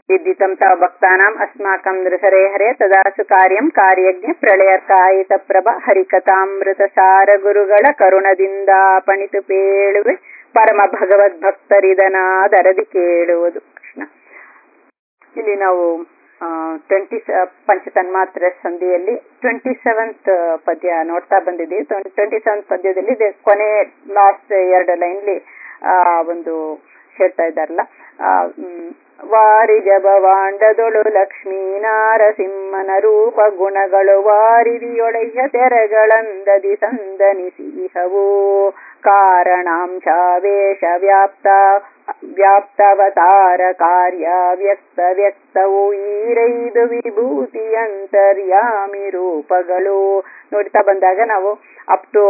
विदितं तव भक्तानाम् अस्माकं नृहरे हरे तदासु कार्यं ಕಾರ್ಯಜ್ಞ ಪ್ರಳಯಕಾಯಿತ ಪ್ರಭ ಹರಿಕಥಾಮೃತಸಾರ ಗುರುಗಳ ಕರುಣದಿಂದಾಪಣಿತು ಪೇಳುವೆ ಪರಮ ಭಗವದ್ಭಕ್ತರಿದನಾದರದಿ ಕೇಳುವುದು ಕೃಷ್ಣ ಇಲ್ಲಿ ನಾವು ಟ್ವೆಂಟಿ ಪಂಚತನ್ಮಾತ್ರ ಸಂಧಿಯಲ್ಲಿ ಟ್ವೆಂಟಿ ಸೆವೆಂತ್ ಪದ್ಯ ನೋಡ್ತಾ ಬಂದಿದ್ದೀವಿ ಟ್ವೆಂಟಿ ಸೆವೆಂತ್ ಪದ್ಯದಲ್ಲಿ ಇದೆ ಕೊನೆ ಲಾಸ್ಟ್ ಎರಡು ಲೈನ್ಲಿ ಆ ಒಂದು ಹೇಳ್ತಾ ಇದ್ದಾರಲ್ಲ ವಾರಿಜ ಭವಾಂಡದೊಳು ಲಕ್ಷ್ಮೀ ನಾರಸಿಂಹನ ರೂಪ ಗುಣಗಳು ವಾರಿದಿಯೊಳೆಯ ತೆರೆಗಳಂದದಿ ಸಂದನಿಸಿಹವು ಕಾರಣಾಂಶಾವೇಶ ವ್ಯಾಪ್ತ ವ್ಯಾಪ್ತವತಾರ ಕಾರ್ಯ ವ್ಯಕ್ತ ವ್ಯಕ್ತವು ಈರೈದು ವಿಭೂತಿ ಅಂತರ್ಯಾಮಿ ರೂಪಗಳು ನೋಡ್ತಾ ಬಂದಾಗ ನಾವು ಅಪ್ ಟು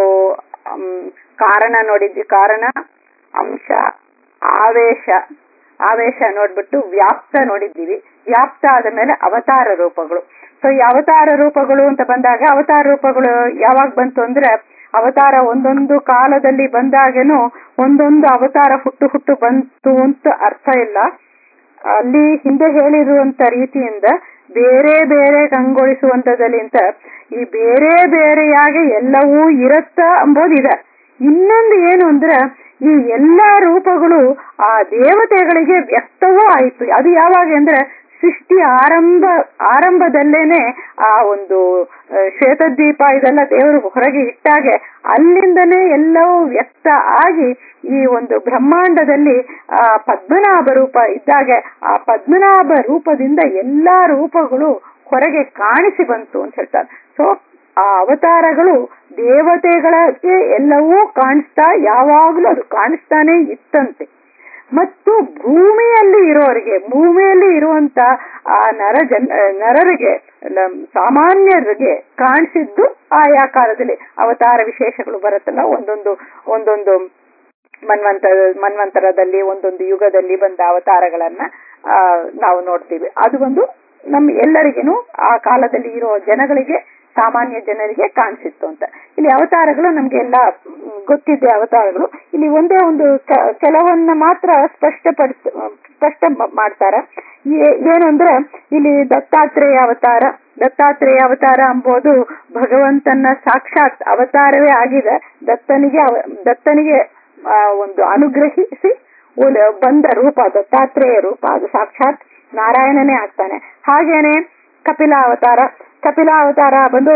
ಕಾರಣ ನೋಡಿದ್ವಿ ಕಾರಣ ಅಂಶ ಆವೇಶ ಆವೇಶ ನೋಡ್ಬಿಟ್ಟು ವ್ಯಾಪ್ತ ನೋಡಿದ್ದೀವಿ ವ್ಯಾಪ್ತ ಆದ ಮೇಲೆ ಅವತಾರ ರೂಪಗಳು ಸೊ ಈ ಅವತಾರ ರೂಪಗಳು ಅಂತ ಬಂದಾಗ ಅವತಾರ ರೂಪಗಳು ಯಾವಾಗ ಬಂತು ಅಂದ್ರೆ ಅವತಾರ ಒಂದೊಂದು ಕಾಲದಲ್ಲಿ ಬಂದಾಗೇನು ಒಂದೊಂದು ಅವತಾರ ಹುಟ್ಟು ಹುಟ್ಟು ಬಂತು ಅಂತ ಅರ್ಥ ಇಲ್ಲ ಅಲ್ಲಿ ಹಿಂದೆ ಹೇಳಿರುವಂತ ರೀತಿಯಿಂದ ಬೇರೆ ಬೇರೆ ಕಂಗೊಳಿಸುವಂತದಲ್ಲಿ ಅಂತ ಈ ಬೇರೆ ಬೇರೆಯಾಗಿ ಎಲ್ಲವೂ ಇರತ್ತ ಅಂಬೋದಿದೆ ಇನ್ನೊಂದು ಏನು ಅಂದ್ರೆ ಈ ಎಲ್ಲಾ ರೂಪಗಳು ಆ ದೇವತೆಗಳಿಗೆ ವ್ಯಕ್ತವೂ ಆಯಿತು ಅದು ಯಾವಾಗ ಅಂದ್ರೆ ಸೃಷ್ಟಿ ಆರಂಭ ಆರಂಭದಲ್ಲೇನೆ ಆ ಒಂದು ಶ್ವೇತದ್ವೀಪ ಇದೆಲ್ಲ ದೇವರು ಹೊರಗೆ ಇಟ್ಟಾಗೆ ಅಲ್ಲಿಂದನೇ ಎಲ್ಲವೂ ವ್ಯಕ್ತ ಆಗಿ ಈ ಒಂದು ಬ್ರಹ್ಮಾಂಡದಲ್ಲಿ ಆ ಪದ್ಮನಾಭ ರೂಪ ಇದ್ದಾಗೆ ಆ ಪದ್ಮನಾಭ ರೂಪದಿಂದ ಎಲ್ಲಾ ರೂಪಗಳು ಹೊರಗೆ ಕಾಣಿಸಿ ಬಂತು ಅಂತ ಹೇಳ್ತಾರೆ ಸೊ ಆ ಅವತಾರಗಳು ದೇವತೆಗಳಿಗೆ ಎಲ್ಲವೂ ಕಾಣಿಸ್ತಾ ಯಾವಾಗಲೂ ಅದು ಕಾಣಿಸ್ತಾನೆ ಇತ್ತಂತೆ ಮತ್ತು ಭೂಮಿಯಲ್ಲಿ ಇರೋರಿಗೆ ಭೂಮಿಯಲ್ಲಿ ಇರುವಂತ ಆ ನರ ಜನ್ ನರರಿಗೆ ಸಾಮಾನ್ಯರಿಗೆ ಕಾಣಿಸಿದ್ದು ಆಯಾ ಕಾಲದಲ್ಲಿ ಅವತಾರ ವಿಶೇಷಗಳು ಬರುತ್ತಲ್ಲ ಒಂದೊಂದು ಒಂದೊಂದು ಮನ್ವಂತರ ಮನ್ವಂತರದಲ್ಲಿ ಒಂದೊಂದು ಯುಗದಲ್ಲಿ ಬಂದ ಅವತಾರಗಳನ್ನ ಆ ನಾವು ನೋಡ್ತೀವಿ ಅದು ಒಂದು ನಮ್ ಎಲ್ಲರಿಗೇನು ಆ ಕಾಲದಲ್ಲಿ ಇರೋ ಜನಗಳಿಗೆ ಸಾಮಾನ್ಯ ಜನರಿಗೆ ಕಾಣಿಸಿತ್ತು ಅಂತ ಇಲ್ಲಿ ಅವತಾರಗಳು ನಮ್ಗೆ ಎಲ್ಲ ಗೊತ್ತಿದೆ ಅವತಾರಗಳು ಇಲ್ಲಿ ಒಂದೇ ಒಂದು ಕೆಲವನ್ನ ಮಾತ್ರ ಸ್ಪಷ್ಟಪಡಿಸ್ ಸ್ಪಷ್ಟ ಮಾಡ್ತಾರ ಏನಂದ್ರೆ ಇಲ್ಲಿ ದತ್ತಾತ್ರೇಯ ಅವತಾರ ದತ್ತಾತ್ರೇಯ ಅವತಾರ ಎಂಬುದು ಭಗವಂತನ ಸಾಕ್ಷಾತ್ ಅವತಾರವೇ ಆಗಿದೆ ದತ್ತನಿಗೆ ದತ್ತನಿಗೆ ಒಂದು ಅನುಗ್ರಹಿಸಿ ಬಂದ ರೂಪ ದತ್ತಾತ್ರೇಯ ರೂಪ ಅದು ಸಾಕ್ಷಾತ್ ನಾರಾಯಣನೇ ಆಗ್ತಾನೆ ಹಾಗೇನೆ ಕಪಿಲ ಅವತಾರ ಕಪಿಲ ಅವತಾರ ಬಂದು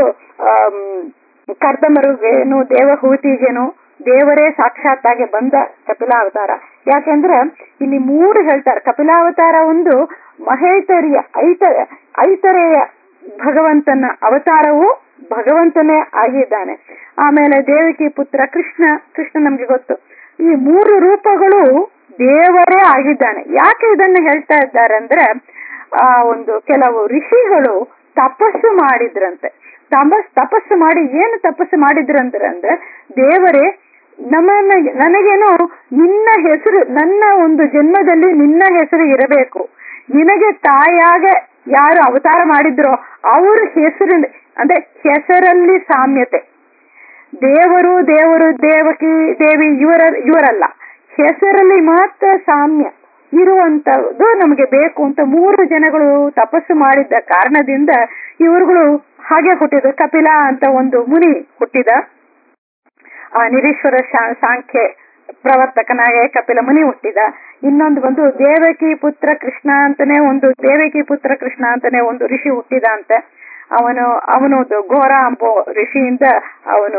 ಕರ್ದಮರಿಗೇನು ದೇವಹೂತಿಗೇನು ದೇವರೇ ಸಾಕ್ಷಾತ್ ಆಗಿ ಬಂದ ಕಪಿಲಾವತಾರ ಯಾಕೆಂದ್ರೆ ಇಲ್ಲಿ ಮೂರು ಹೇಳ್ತಾರೆ ಕಪಿಲಾವತಾರ ಒಂದು ಮಹೇತರಿಯ ಐತ ಐತರೆಯ ಭಗವಂತನ ಅವತಾರವು ಭಗವಂತನೇ ಆಗಿದ್ದಾನೆ ಆಮೇಲೆ ದೇವಕಿ ಪುತ್ರ ಕೃಷ್ಣ ಕೃಷ್ಣ ನಮ್ಗೆ ಗೊತ್ತು ಈ ಮೂರು ರೂಪಗಳು ದೇವರೇ ಆಗಿದ್ದಾನೆ ಯಾಕೆ ಇದನ್ನ ಹೇಳ್ತಾ ಇದ್ದಾರೆ ಅಂದ್ರೆ ಆ ಒಂದು ಕೆಲವು ಋಷಿಗಳು ತಪಸ್ಸು ಮಾಡಿದ್ರಂತೆ ತಪಸ್ ತಪಸ್ಸು ಮಾಡಿ ಏನು ತಪಸ್ಸು ಮಾಡಿದ್ರಂದ್ರೆ ಅಂದ್ರೆ ದೇವರೇ ನಮ್ಮನ್ನ ನನಗೇನೋ ನಿನ್ನ ಹೆಸರು ನನ್ನ ಒಂದು ಜನ್ಮದಲ್ಲಿ ನಿನ್ನ ಹೆಸರು ಇರಬೇಕು ನಿನಗೆ ತಾಯಾಗ ಯಾರು ಅವತಾರ ಮಾಡಿದ್ರೋ ಅವ್ರ ಹೆಸರಿನ ಅಂದ್ರೆ ಹೆಸರಲ್ಲಿ ಸಾಮ್ಯತೆ ದೇವರು ದೇವರು ದೇವಕಿ ದೇವಿ ಇವರ ಇವರಲ್ಲ ಹೆಸರಲ್ಲಿ ಮಾತ್ರ ಸಾಮ್ಯ ಇರುವಂತದ್ದು ನಮಗೆ ಬೇಕು ಅಂತ ಮೂರು ಜನಗಳು ತಪಸ್ಸು ಮಾಡಿದ್ದ ಕಾರಣದಿಂದ ಇವರುಗಳು ಹಾಗೆ ಹುಟ್ಟಿದ ಕಪಿಲ ಅಂತ ಒಂದು ಮುನಿ ಹುಟ್ಟಿದ ಆ ನಿರೀಶ್ವರ ಸಾಂಖ್ಯ ಪ್ರವರ್ತಕನಾಗೆ ಕಪಿಲ ಮುನಿ ಹುಟ್ಟಿದ ಇನ್ನೊಂದು ಬಂದು ದೇವಕಿ ಪುತ್ರ ಕೃಷ್ಣ ಅಂತಾನೆ ಒಂದು ದೇವಕಿ ಪುತ್ರ ಕೃಷ್ಣ ಅಂತಾನೆ ಒಂದು ಋಷಿ ಹುಟ್ಟಿದ ಅಂತೆ ಅವನು ಅವನು ಘೋರ ಅಂಬೋ ಋಷಿಯಿಂದ ಅವನು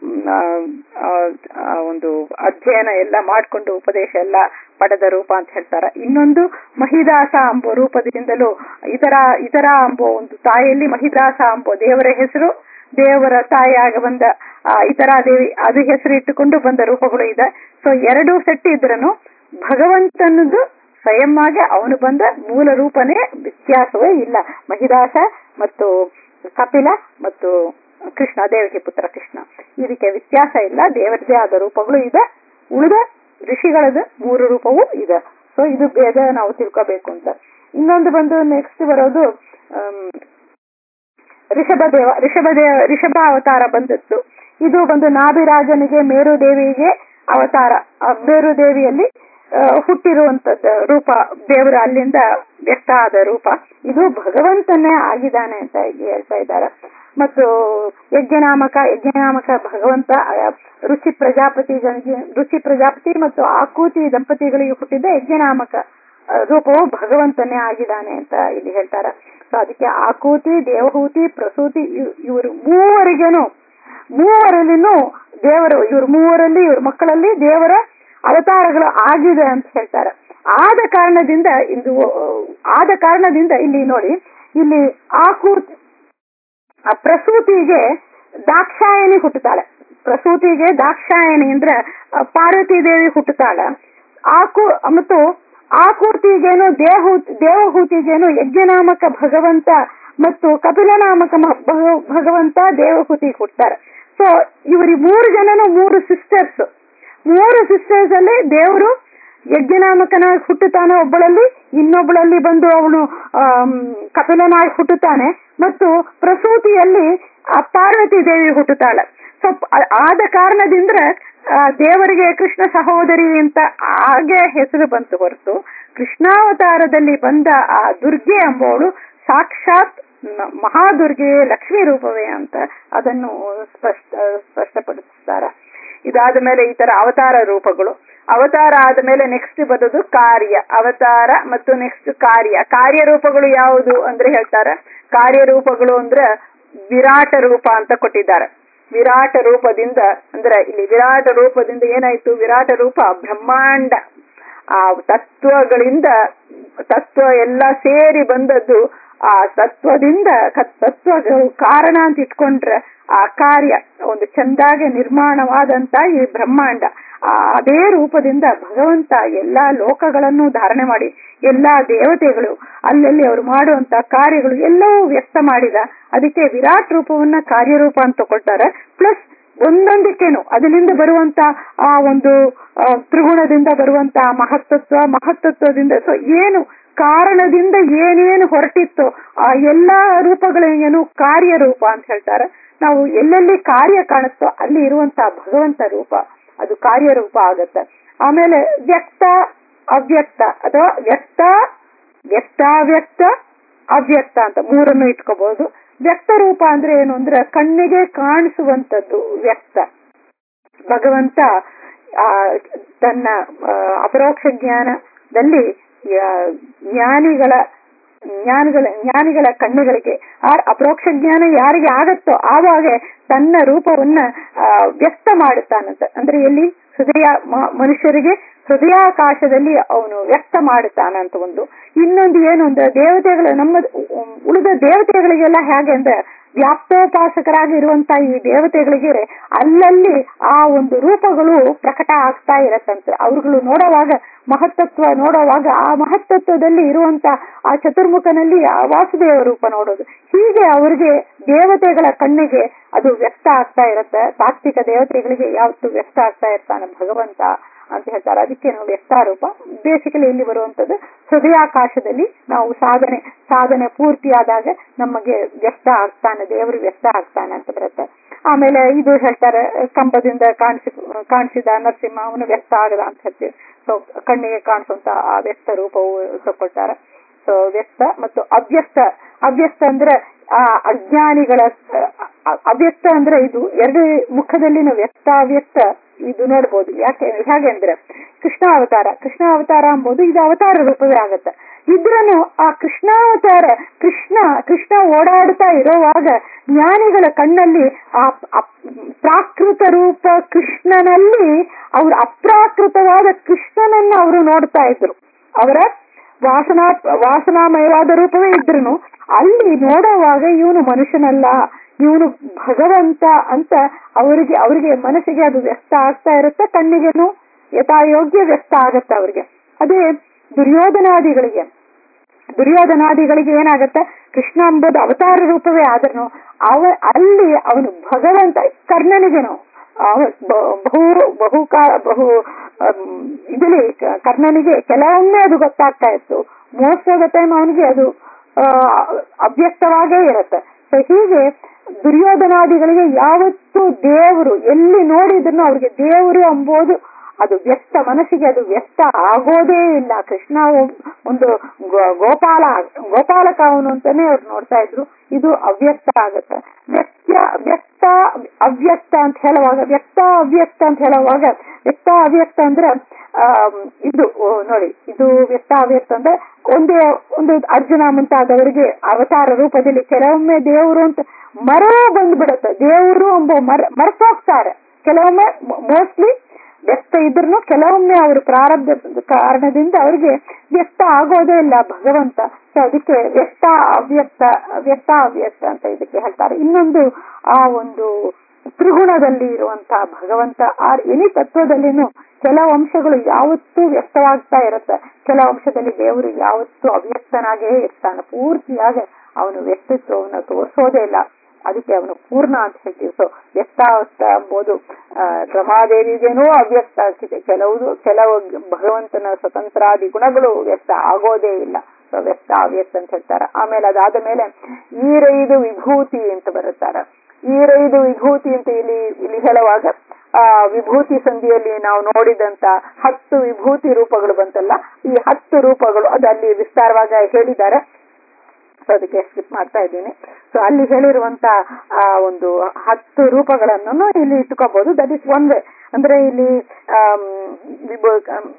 ಒಂದು ಅಧ್ಯಯನ ಎಲ್ಲ ಮಾಡಿಕೊಂಡು ಉಪದೇಶ ಎಲ್ಲ ಪಡೆದ ರೂಪ ಅಂತ ಹೇಳ್ತಾರ ಇನ್ನೊಂದು ಮಹಿದಾಸ ಅಂಬೋ ರೂಪದಿಂದಲೂ ಇತರ ಇತರ ಅಂಬೋ ಒಂದು ತಾಯಿಯಲ್ಲಿ ಮಹಿದಾಸ ಅಂಬೋ ದೇವರ ಹೆಸರು ದೇವರ ತಾಯಿಯಾಗ ಬಂದ ಇತರ ದೇವಿ ಅದು ಹೆಸರು ಇಟ್ಟುಕೊಂಡು ಬಂದ ರೂಪಗಳು ಇದೆ ಸೊ ಎರಡು ಸೆಟ್ ಇದ್ರನು ಭಗವಂತನದು ಸ್ವಯಂ ಆಗಿ ಅವನು ಬಂದ ಮೂಲ ರೂಪನೇ ವ್ಯತ್ಯಾಸವೇ ಇಲ್ಲ ಮಹಿದಾಸ ಮತ್ತು ಕಪಿಲ ಮತ್ತು ಕೃಷ್ಣ ದೇವಕಿ ಪುತ್ರ ಕೃಷ್ಣ ಇದಕ್ಕೆ ವ್ಯತ್ಯಾಸ ಇಲ್ಲ ದೇವರದೇ ಆದ ರೂಪಗಳು ಇದೆ ಉಳಿದ ಋಷಿಗಳದ ಮೂರು ರೂಪವೂ ಇದೆ ಸೊ ಇದು ಬೇಗ ನಾವು ತಿಳ್ಕೋಬೇಕು ಅಂತ ಇನ್ನೊಂದು ಬಂದು ನೆಕ್ಸ್ಟ್ ಬರೋದು ಋಷಭ ದೇವ ಋಷಭ ದೇವ ಋಷಭ ಅವತಾರ ಬಂದದ್ದು ಇದು ಬಂದು ನಾಭಿರಾಜನಿಗೆ ಮೇರು ದೇವಿಗೆ ಅವತಾರ ಮೇರು ದೇವಿಯಲ್ಲಿ ಆ, ಹುಟ್ಟಿರುವಂತದ್ದು ರೂಪ ದೇವರ ಅಲ್ಲಿಂದ ವ್ಯಕ್ತ ಆದ ರೂಪ ಇದು ಭಗವಂತನೇ ಆಗಿದ್ದಾನೆ ಅಂತ ಇಲ್ಲಿ ಹೇಳ್ತಾ ಇದ್ದಾರೆ ಮತ್ತು ಯಜ್ಞನಾಮಕ ಯಜ್ಞನಾಮಕ ಭಗವಂತ ಆ, ರುಚಿ ಪ್ರಜಾಪತಿ ಗಣಿ- ರುಚಿ ಪ್ರಜಾಪತಿ ಮತ್ತು ಆಕೂತಿ ದಂಪತಿಗಳಿಗೆ ಹುಟ್ಟಿದ ಯಜ್ಞನಾಮಕ ಆ, ರೂಪವು ಭಗವಂತನೇ ಆಗಿದ್ದಾನೆ ಅಂತ ಇಲ್ಲಿ ಹೇಳ್ತಾರೆ ಸೊ ಅದಕ್ಕೆ ಆಕೂತಿ ದೇವಹೂತಿ ಪ್ರಸೂತಿ ಇವ್- ಇವರು ಮೂವರಿಗೇನು ಮೂವರಲ್ಲಿನೂ ದೇವರು ಇವ್ರ ಮೂವರಲ್ಲಿ ಇವ್ರ ಮಕ್ಕಳಲ್ಲಿ ದೇವರ ಅವತಾರಗಳು ಆಗಿದೆ ಅಂತ ಹೇಳ್ತಾರೆ ಆದ ಕಾರಣದಿಂದ ಇದು ಆದ ಕಾರಣದಿಂದ ಇಲ್ಲಿ ನೋಡಿ ಇಲ್ಲಿ ಆಕೂತಿ ಆ ಪ್ರಸೂತಿಗೆ ದಾಕ್ಷಾಯಣಿ ಹುಟ್ಟುತ್ತಾಳೆ ಪ್ರಸೂತಿಗೆ ದಾಕ್ಷಾಯಣಿ ಅಂದ್ರೆ ಆ, ಪಾರ್ವತಿ ದೇವಿ ಹುಟ್ಟುತ್ತಾಳೆ ಆಕು ಮತ್ತು ಆಕೂತಿಗೇನು ದೇಹೂ ದೇವಹೂತಿಗೇನು ಯಜ್ಞನಾಮಕ ಭಗವಂತ ಮತ್ತು ಕಪಿಲನಾಮಕ ಮ- ಭಗ- ಭಗವಂತ ದೇವಹೂತಿ ಹುಟ್ತಾರೆ ಸೊ ಇವರಿ ಮೂರು ಜನನು ಮೂರು ಸಿಸ್ಟರ್ಸ್ ಮೂರು ಸಿಸ್ಟರ್ಸ್ ಅಲ್ಲಿ ದೇವರು ಯಜ್ಞನಾಮಕನಾಗಿ ಹುಟ್ಟುತ್ತಾನೆ ಒಬ್ಬಳಲ್ಲಿ ಇನ್ನೊಬ್ಬಳಲ್ಲಿ ಬಂದು ಅವನು ಆಮ್, ಕಪಿಲನಾಗಿ ಹುಟ್ಟುತ್ತಾನೆ ಮತ್ತು ಪ್ರಸೂತಿಯಲ್ಲಿ ಆ ಪಾರ್ವತಿ ದೇವಿ ಹುಟ್ಟುತ್ತಾಳೆ ಸೊ ಆ- ಆದ ಕಾರಣದಿಂದ ಆ, ದೇವರಿಗೆ ಕೃಷ್ಣ ಸಹೋದರಿ ಅಂತ ಹಾಗೆ ಹೆಸರು ಬಂತು ಹೊರತು ಕೃಷ್ಣಾವತಾರದಲ್ಲಿ ಬಂದ ಆ ದುರ್ಗೆ ಎಂಬವಳು ಸಾಕ್ಷಾತ್ ನ- ಮಹಾದುರ್ಗೆ ಲಕ್ಷ್ಮೀ ರೂಪವೇ ಅಂತ ಅದನ್ನು ಸ್ಪಷ್ಟ ಸ್ಪಷ್ಟಪಡಿಸ್ತಾರೆ ಇದಾದ ಮೇಲೆ ಈ ತರ ಅವತಾರ ರೂಪಗಳು ಅವತಾರ ಆದ್ಮೇಲೆ ನೆಕ್ಸ್ಟ್ ಬರೋದು ಕಾರ್ಯ ಅವತಾರ ಮತ್ತು ನೆಕ್ಸ್ಟ್ ಕಾರ್ಯ ಕಾರ್ಯ ರೂಪಗಳು ಯಾವುದು ಅಂದ್ರೆ ಹೇಳ್ತಾರೆ ಕಾರ್ಯ ರೂಪಗಳು ಅಂದ್ರೆ ವಿರಾಟ ರೂಪ ಅಂತ ಕೊಟ್ಟಿದ್ದಾರೆ ವಿರಾಟ ರೂಪದಿಂದ ಅಂದ್ರೆ ಇಲ್ಲಿ ವಿರಾಟ ರೂಪದಿಂದ ಏನಾಯ್ತು ವಿರಾಟ ರೂಪ ಬ್ರಹ್ಮಾಂಡ ಆ ತತ್ವಗಳಿಂದ ತತ್ವ ಎಲ್ಲ ಸೇರಿ ಬಂದದ್ದು ಆ ತತ್ವದಿಂದ ಕ- ತತ್ವಗಳು ಕಾರಣ ಅಂತ ಇಟ್ಕೊಂಡ್ರೆ ಆ ಕಾರ್ಯ ಒಂದು ಚಂದಾಗೆ ನಿರ್ಮಾಣವಾದಂತ ಈ ಬ್ರಹ್ಮಾಂಡ ಆ ಅದೇ ರೂಪದಿಂದ ಭಗವಂತ ಎಲ್ಲಾ ಲೋಕಗಳನ್ನು ಧಾರಣೆ ಮಾಡಿ ಎಲ್ಲಾ ದೇವತೆಗಳು ಅಲ್ಲಲ್ಲಿ ಅವರು ಮಾಡುವಂತ ಕಾರ್ಯಗಳು ಎಲ್ಲವೂ ವ್ಯಕ್ತ ಮಾಡಿದ ಅದಕ್ಕೆ ವಿರಾಟ್ ರೂಪವನ್ನ ಕಾರ್ಯರೂಪ ಅಂತ ತಗೊಳ್ತಾರೆ ಪ್ಲಸ್ ಒಂದೊಂದಕ್ಕೇನು ಅದರಿಂದ ಬರುವಂತ ಆ ಒಂದು ಆ, ತ್ರಿಗುಣದಿಂದ ಬರುವಂತ ಮಹತ್ತತ್ವ ಮಹತ್ತತ್ವದಿಂದ ಸೊ ಏನು ಕಾರಣದಿಂದ ಏನೇನು ಹೊರಟಿತ್ತು ಆ ಎಲ್ಲಾ ರೂಪಗಳೇನು ಕಾರ್ಯರೂಪ ಅಂತ ಹೇಳ್ತಾರೆ ನಾವು ಎಲ್ಲೆಲ್ಲಿ ಕಾರ್ಯ ಕಾಣುತ್ತೋ ಅಲ್ಲಿ ಇರುವಂತ ಭಗವಂತ ರೂಪ ಅದು ಕಾರ್ಯರೂಪ ಆಗತ್ತೆ ಆಮೇಲೆ ವ್ಯಕ್ತ ಅವ್ಯಕ್ತ ಅಥವಾ ವ್ಯಕ್ತ ವ್ಯಕ್ತಾವ್ಯಕ್ತ ಅವ್ಯಕ್ತ ಅಂತ ಮೂರನ್ನು ಇಟ್ಕೋಬಹುದು ವ್ಯಕ್ತ ರೂಪ ಅಂದ್ರೆ ಏನು ಅಂದ್ರೆ ಕಣ್ಣಿಗೆ ಕಾಣಿಸುವಂತದ್ದು ವ್ಯಕ್ತ ಭಗವಂತ ಆ ತನ್ನ ಆ, ಅಪರೋಕ್ಷ ಜ್ಞಾನದಲ್ಲಿ ಆ, ಜ್ಞಾನಿಗಳ ಜ್ಞಾನಿಗಳ ಜ್ಞಾನಿಗಳ ಕಣ್ಣುಗಳಿಗೆ ಆ ಅಪರೋಕ್ಷ ಜ್ಞಾನ ಯಾರಿಗೆ ಆಗತ್ತೋ ಆವಾಗ ತನ್ನ ರೂಪವನ್ನ ಆ, ವ್ಯಕ್ತ ಮಾಡುತ್ತಾನಂತ ಅಂದ್ರೆ ಎಲ್ಲಿ ಹೃದಯ ಮ- ಮನುಷ್ಯರಿಗೆ ಹೃದಯಾಕಾಶದಲ್ಲಿ ಅವನು ವ್ಯಕ್ತ ಮಾಡುತ್ತಾನಂತ ಒಂದು ಇನ್ನೊಂದು ಏನು ಅಂದ್ರೆ ದೇವತೆಗಳು ನಮ್ಮ ಉಳಿದ ದೇವತೆಗಳಿಗೆಲ್ಲ ಹೇಗೆ ಅಂದ್ರೆ ವ್ಯಾಪ್ತೋಪಾಸಕರಾಗಿ ಇರುವಂತ ಈ ದೇವತೆಗಳಿಗೆ ಅಲ್ಲಲ್ಲಿ ಆ ಒಂದು ರೂಪಗಳು ಪ್ರಕಟ ಆಗ್ತಾ ಇರತ್ತಂತೆ ಅವ್ರುಗಳು ನೋಡುವಾಗ ಮಹತ್ತತ್ವ ನೋಡುವಾಗ ಆ ಮಹತ್ತತ್ವದಲ್ಲಿ ಇರುವಂತ ಆ ಚತುರ್ಮುಖನಲ್ಲಿ ಆ ವಾಸುದೇವ ರೂಪ ನೋಡೋದು ಹೀಗೆ ಅವರಿಗೆ ದೇವತೆಗಳ ಕಣ್ಣಿಗೆ ಅದು ವ್ಯಕ್ತ ಆಗ್ತಾ ಇರತ್ತೆ ತಾತ್ವಿಕ ದೇವತೆಗಳಿಗೆ ಯಾವತ್ತು ವ್ಯಕ್ತ ಆಗ್ತಾ ಇರ್ತಾನೆ ಭಗವಂತ ಅಂತ ಹೇಳ್ತಾರೆ ಅದಕ್ಕೆ ನಾವು ವ್ಯಕ್ತಾರೂಪ ಬೇಸಿಕಲಿ ಇಲ್ಲಿ ಬರುವಂತದ್ದು ಹೃದಯಾಕಾಶದಲ್ಲಿ ನಾವು ಸಾಧನೆ ಸಾಧನೆ ಪೂರ್ತಿಯಾದಾಗ ನಮಗೆ ವ್ಯಕ್ತ ಆಗ್ತಾನೆ ದೇವರು ವ್ಯಕ್ತ ಆಗ್ತಾನೆ ಅಂತ ಬರುತ್ತೆ ಆಮೇಲೆ ಇದು ಹೇಳ್ತಾರೆ ಕಂಬದಿಂದ ಕಾಣಿಸಿ ಕಾಣಿಸಿದ ನರಸಿಂಹ ಅವನು ವ್ಯಕ್ತ ಆಗದ ಅಂತ ಹೇಳ್ತೀವಿ ಸೊ ಕಣ್ಣಿಗೆ ಕಾಣಿಸುವಂತ ಆ ವ್ಯಕ್ತ ರೂಪವು ತಗೊಳ್ತಾರೆ ಸೊ ವ್ಯಕ್ತ ಮತ್ತು ಅವ್ಯಕ್ತ ಅವ್ಯಕ್ತ ಅಂದ್ರೆ ಆ ಅಜ್ಞಾನಿಗಳ ಅ- ಅವ್ಯಕ್ತ ಅಂದ್ರೆ ಇದು ಎರಡು ಮುಖದಲ್ಲಿನ ವ್ಯಕ್ತ ಅವ್ಯಕ್ತ ಇದು ನೋಡ್ಬೋದು ಯಾಕೆ ಹೇಗೆ ಅಂದ್ರೆ ಕೃಷ್ಣ ಅವತಾರ ಕೃಷ್ಣ ಅವತಾರ ಎಂಬುದು ಇದು ಅವತಾರ ರೂಪವೇ ಆಗತ್ತೆ ಇದ್ರನು ಆ ಕೃಷ್ಣಾವತಾರ ಕೃಷ್ಣ ಕೃಷ್ಣ ಓಡಾಡ್ತಾ ಇರೋವಾಗ ಜ್ಞಾನಿಗಳ ಕಣ್ಣಲ್ಲಿ ಆ ಆ ಪ್ರಾಕೃತ ರೂಪ ಕೃಷ್ಣನಲ್ಲಿ ಅವರು ಅಪ್ರಾಕೃತವಾದ ಕೃಷ್ಣನನ್ನ ಅವರು ನೋಡ್ತಾ ಇದ್ರು ಅವರ ವಾಸನಾ ವಾಸನಾಮಯವಾದ ರೂಪವೇ ಇದ್ರು ಅಲ್ಲಿ ನೋಡುವಾಗ ಇವನು ಮನುಷ್ಯನಲ್ಲ ಇವನು ಭಗವಂತ ಅಂತ ಅವರಿಗೆ ಅವರಿಗೆ ಮನಸ್ಸಿಗೆ ಅದು ವ್ಯಕ್ತ ಆಗ್ತಾ ಇರುತ್ತೆ ಕಣ್ಣಿಗೆನು ಯಥಾಯೋಗ್ಯ ವ್ಯಕ್ತ ಆಗತ್ತೆ ಅವರಿಗೆ ಅದೇ ದುರ್ಯೋಧನಾದಿಗಳಿಗೆ ದುರ್ಯೋಧನಾದಿಗಳಿಗೆ ಏನಾಗತ್ತೆ ಕೃಷ್ಣ ಎಂಬುದು ಅವತಾರ ರೂಪವೇ ಆದ್ರೂ ಅವ ಅಲ್ಲಿ ಅವನು ಭಗವಂತ ಕರ್ಣನಿಗೆನು ಅವ ಬ- ಬಹು ಬಹು ಕಾ- ಬಹು ಅಮ್, ಇದರಲ್ಲಿ ಕ- ಕರ್ಣನಿಗೆ ಕೆಲವೊಮ್ಮೆ ಅದು ಗೊತ್ತಾಗ್ತಾ ಇತ್ತು ಮೋಸ್ಟ್ ಆಫ್ ದ ಟೈಮ್ ಅವನಿಗೆ ಅದು ಆ, ಅವ್ಯಕ್ತವಾಗೇ ಇರುತ್ತೆ ಸೊ ಹೀಗೆ ದುರ್ಯೋಧನಾದಿಗಳಿಗೆ ಯಾವತ್ತೂ ದೇವರು ಎಲ್ಲಿ ನೋಡಿದ್ರು ಅವ್ರಿಗೆ ದೇವರು ಎಂಬುದು ಅದು ವ್ಯಕ್ತ ಮನಸ್ಸಿಗೆ ಅದು ವ್ಯಕ್ತ ಆಗೋದೇ ಇಲ್ಲ ಕೃಷ್ಣ ಒಬ್- ಒಂದು ಗೋ- ಗೋಪಾಲ ಗೋಪಾಲಕ ಅವನು ಅಂತಾನೆ ಅವ್ರು ನೋಡ್ತಾ ಇದ್ರು ಇದು ಅವ್ಯಕ್ತ ಆಗತ್ತೆ ವ್ಯಕ್ತ ವ್ಯಕ್ತ ಅವ್ಯಕ್ತ ಅಂತ ಹೇಳುವಾಗ ವ್ಯಕ್ತ ಅವ್ಯಕ್ತ ಅಂತ ಹೇಳುವಾಗ ವ್ಯಕ್ತ ಅವ್ಯಕ್ತ ಅಂದ್ರೆ ಆಮ್, ಇದು ಓ, ನೋಡಿ ಇದು ವ್ಯಕ್ತ ಅವ್ಯಕ್ತ ಅಂದ್ರೆ ಒಂದೇ ಒಂದು ಅರ್ಜುನ ಮುಂತಾದವರಿಗೆ ಅವತಾರ ರೂಪದಲ್ಲಿ ಕೆಲವೊಮ್ಮೆ ದೇವರು ಅಂತ ಮರವೇ ಬಂದ್ಬಿಡುತ್ತೆ ದೇವರು ಎಂಬ ಮರ ಮರೆಸೋಗ್ತಾರೆ ಕೆಲವೊಮ್ಮೆ ಮೋಸ್ಟ್ಲಿ ವ್ಯಕ್ತ ಇದ್ರೂ ಕೆಲವೊಮ್ಮೆ ಅವರು ಪ್ರಾರಬ್ಧ ಕಾರಣದಿಂದ ಅವರಿಗೆ ವ್ಯಕ್ತ ಆಗೋದೇ ಇಲ್ಲ ಭಗವಂತ ಸೊ ಅದಕ್ಕೆ ವ್ಯಕ್ತ ಅವ್ಯಕ್ತ ವ್ಯಕ್ತ ಅವ್ಯಕ್ತ ಅಂತ ಇದಕ್ಕೆ ಹೇಳ್ತಾರೆ ಇನ್ನೊಂದು ಆ ಒಂದು ತ್ರಿಗುಣದಲ್ಲಿ ಇರುವಂತಹ ಭಗವಂತ ಆ ಎನಿ ತತ್ವದಲ್ಲಿನೂ ಕೆಲವು ಅಂಶಗಳು ಯಾವತ್ತೂ ವ್ಯಕ್ತವಾಗ್ತಾ ಇರುತ್ತೆ ಕೆಲವು ಅಂಶದಲ್ಲಿ ದೇವರು ಯಾವತ್ತೂ ಅವ್ಯಕ್ತನಾಗೇ ಇರ್ತಾನೆ ಪೂರ್ತಿಯಾಗಿ ಅವನು ವ್ಯಕ್ತಿತ್ವವನ್ನು ತೋರಿಸೋದೇ ಇಲ್ಲ ಅದಕ್ಕೆ ಅವನು ಪೂರ್ಣ ಅಂತ ಹೇಳ್ತೀವಿ ಸೊ ವ್ಯಕ್ತಾವಸ್ತ ಎಂಬುದು ಆ, ರಮಾದೇವಿಗೇನೂ ಅವ್ಯಕ್ತ ಆಗಿದೆ ಕೆಲವುದು ಕೆಲವು ಭಗವಂತನ ಸ್ವತಂತ್ರಾದಿ ಗುಣಗಳು ವ್ಯಕ್ತ ಆಗೋದೇ ಇಲ್ಲ ಸೊ ವ್ಯಕ್ತ ಅವ್ಯಕ್ತ ಅಂತ ಹೇಳ್ತಾರೆ ಆಮೇಲೆ ಅದಾದ ಮೇಲೆ ಈರೈದು ವಿಭೂತಿ ಅಂತ ಬರುತ್ತಾರೆ ಈರೈದು ವಿಭೂತಿ ಅಂತ ಇಲ್ಲಿ ಇಲ್ಲಿ ಹೇಳುವಾಗ ಆ ವಿಭೂತಿ ಸಂಧಿಯಲ್ಲಿ ನಾವು ನೋಡಿದಂತ ಹತ್ತು ವಿಭೂತಿ ರೂಪಗಳು ಬಂತಲ್ಲ ಈ ಹತ್ತು ರೂಪಗಳು ಅದು ಅಲ್ಲಿ ವಿಸ್ತಾರವಾಗಿ ಹೇಳಿದ್ದಾರೆ ಸೊ ಅದಕ್ಕೆ ಸ್ಕಿಪ್ ಮಾಡ್ತಾ ಇದ್ದೀನಿ ಸೊ ಅಲ್ಲಿ ಹೇಳಿರುವಂತ ಆ ಒಂದು ಹತ್ತು ರೂಪಗಳನ್ನು ಇಲ್ಲಿ ಇಟ್ಕೋಬಹುದು ದಟ್ ಇಸ್ ಒನ್ ವೇ ಅಂದ್ರೆ ಇಲ್ಲಿ ಆಮ್, ವಿಭೂ- ಆಮ್,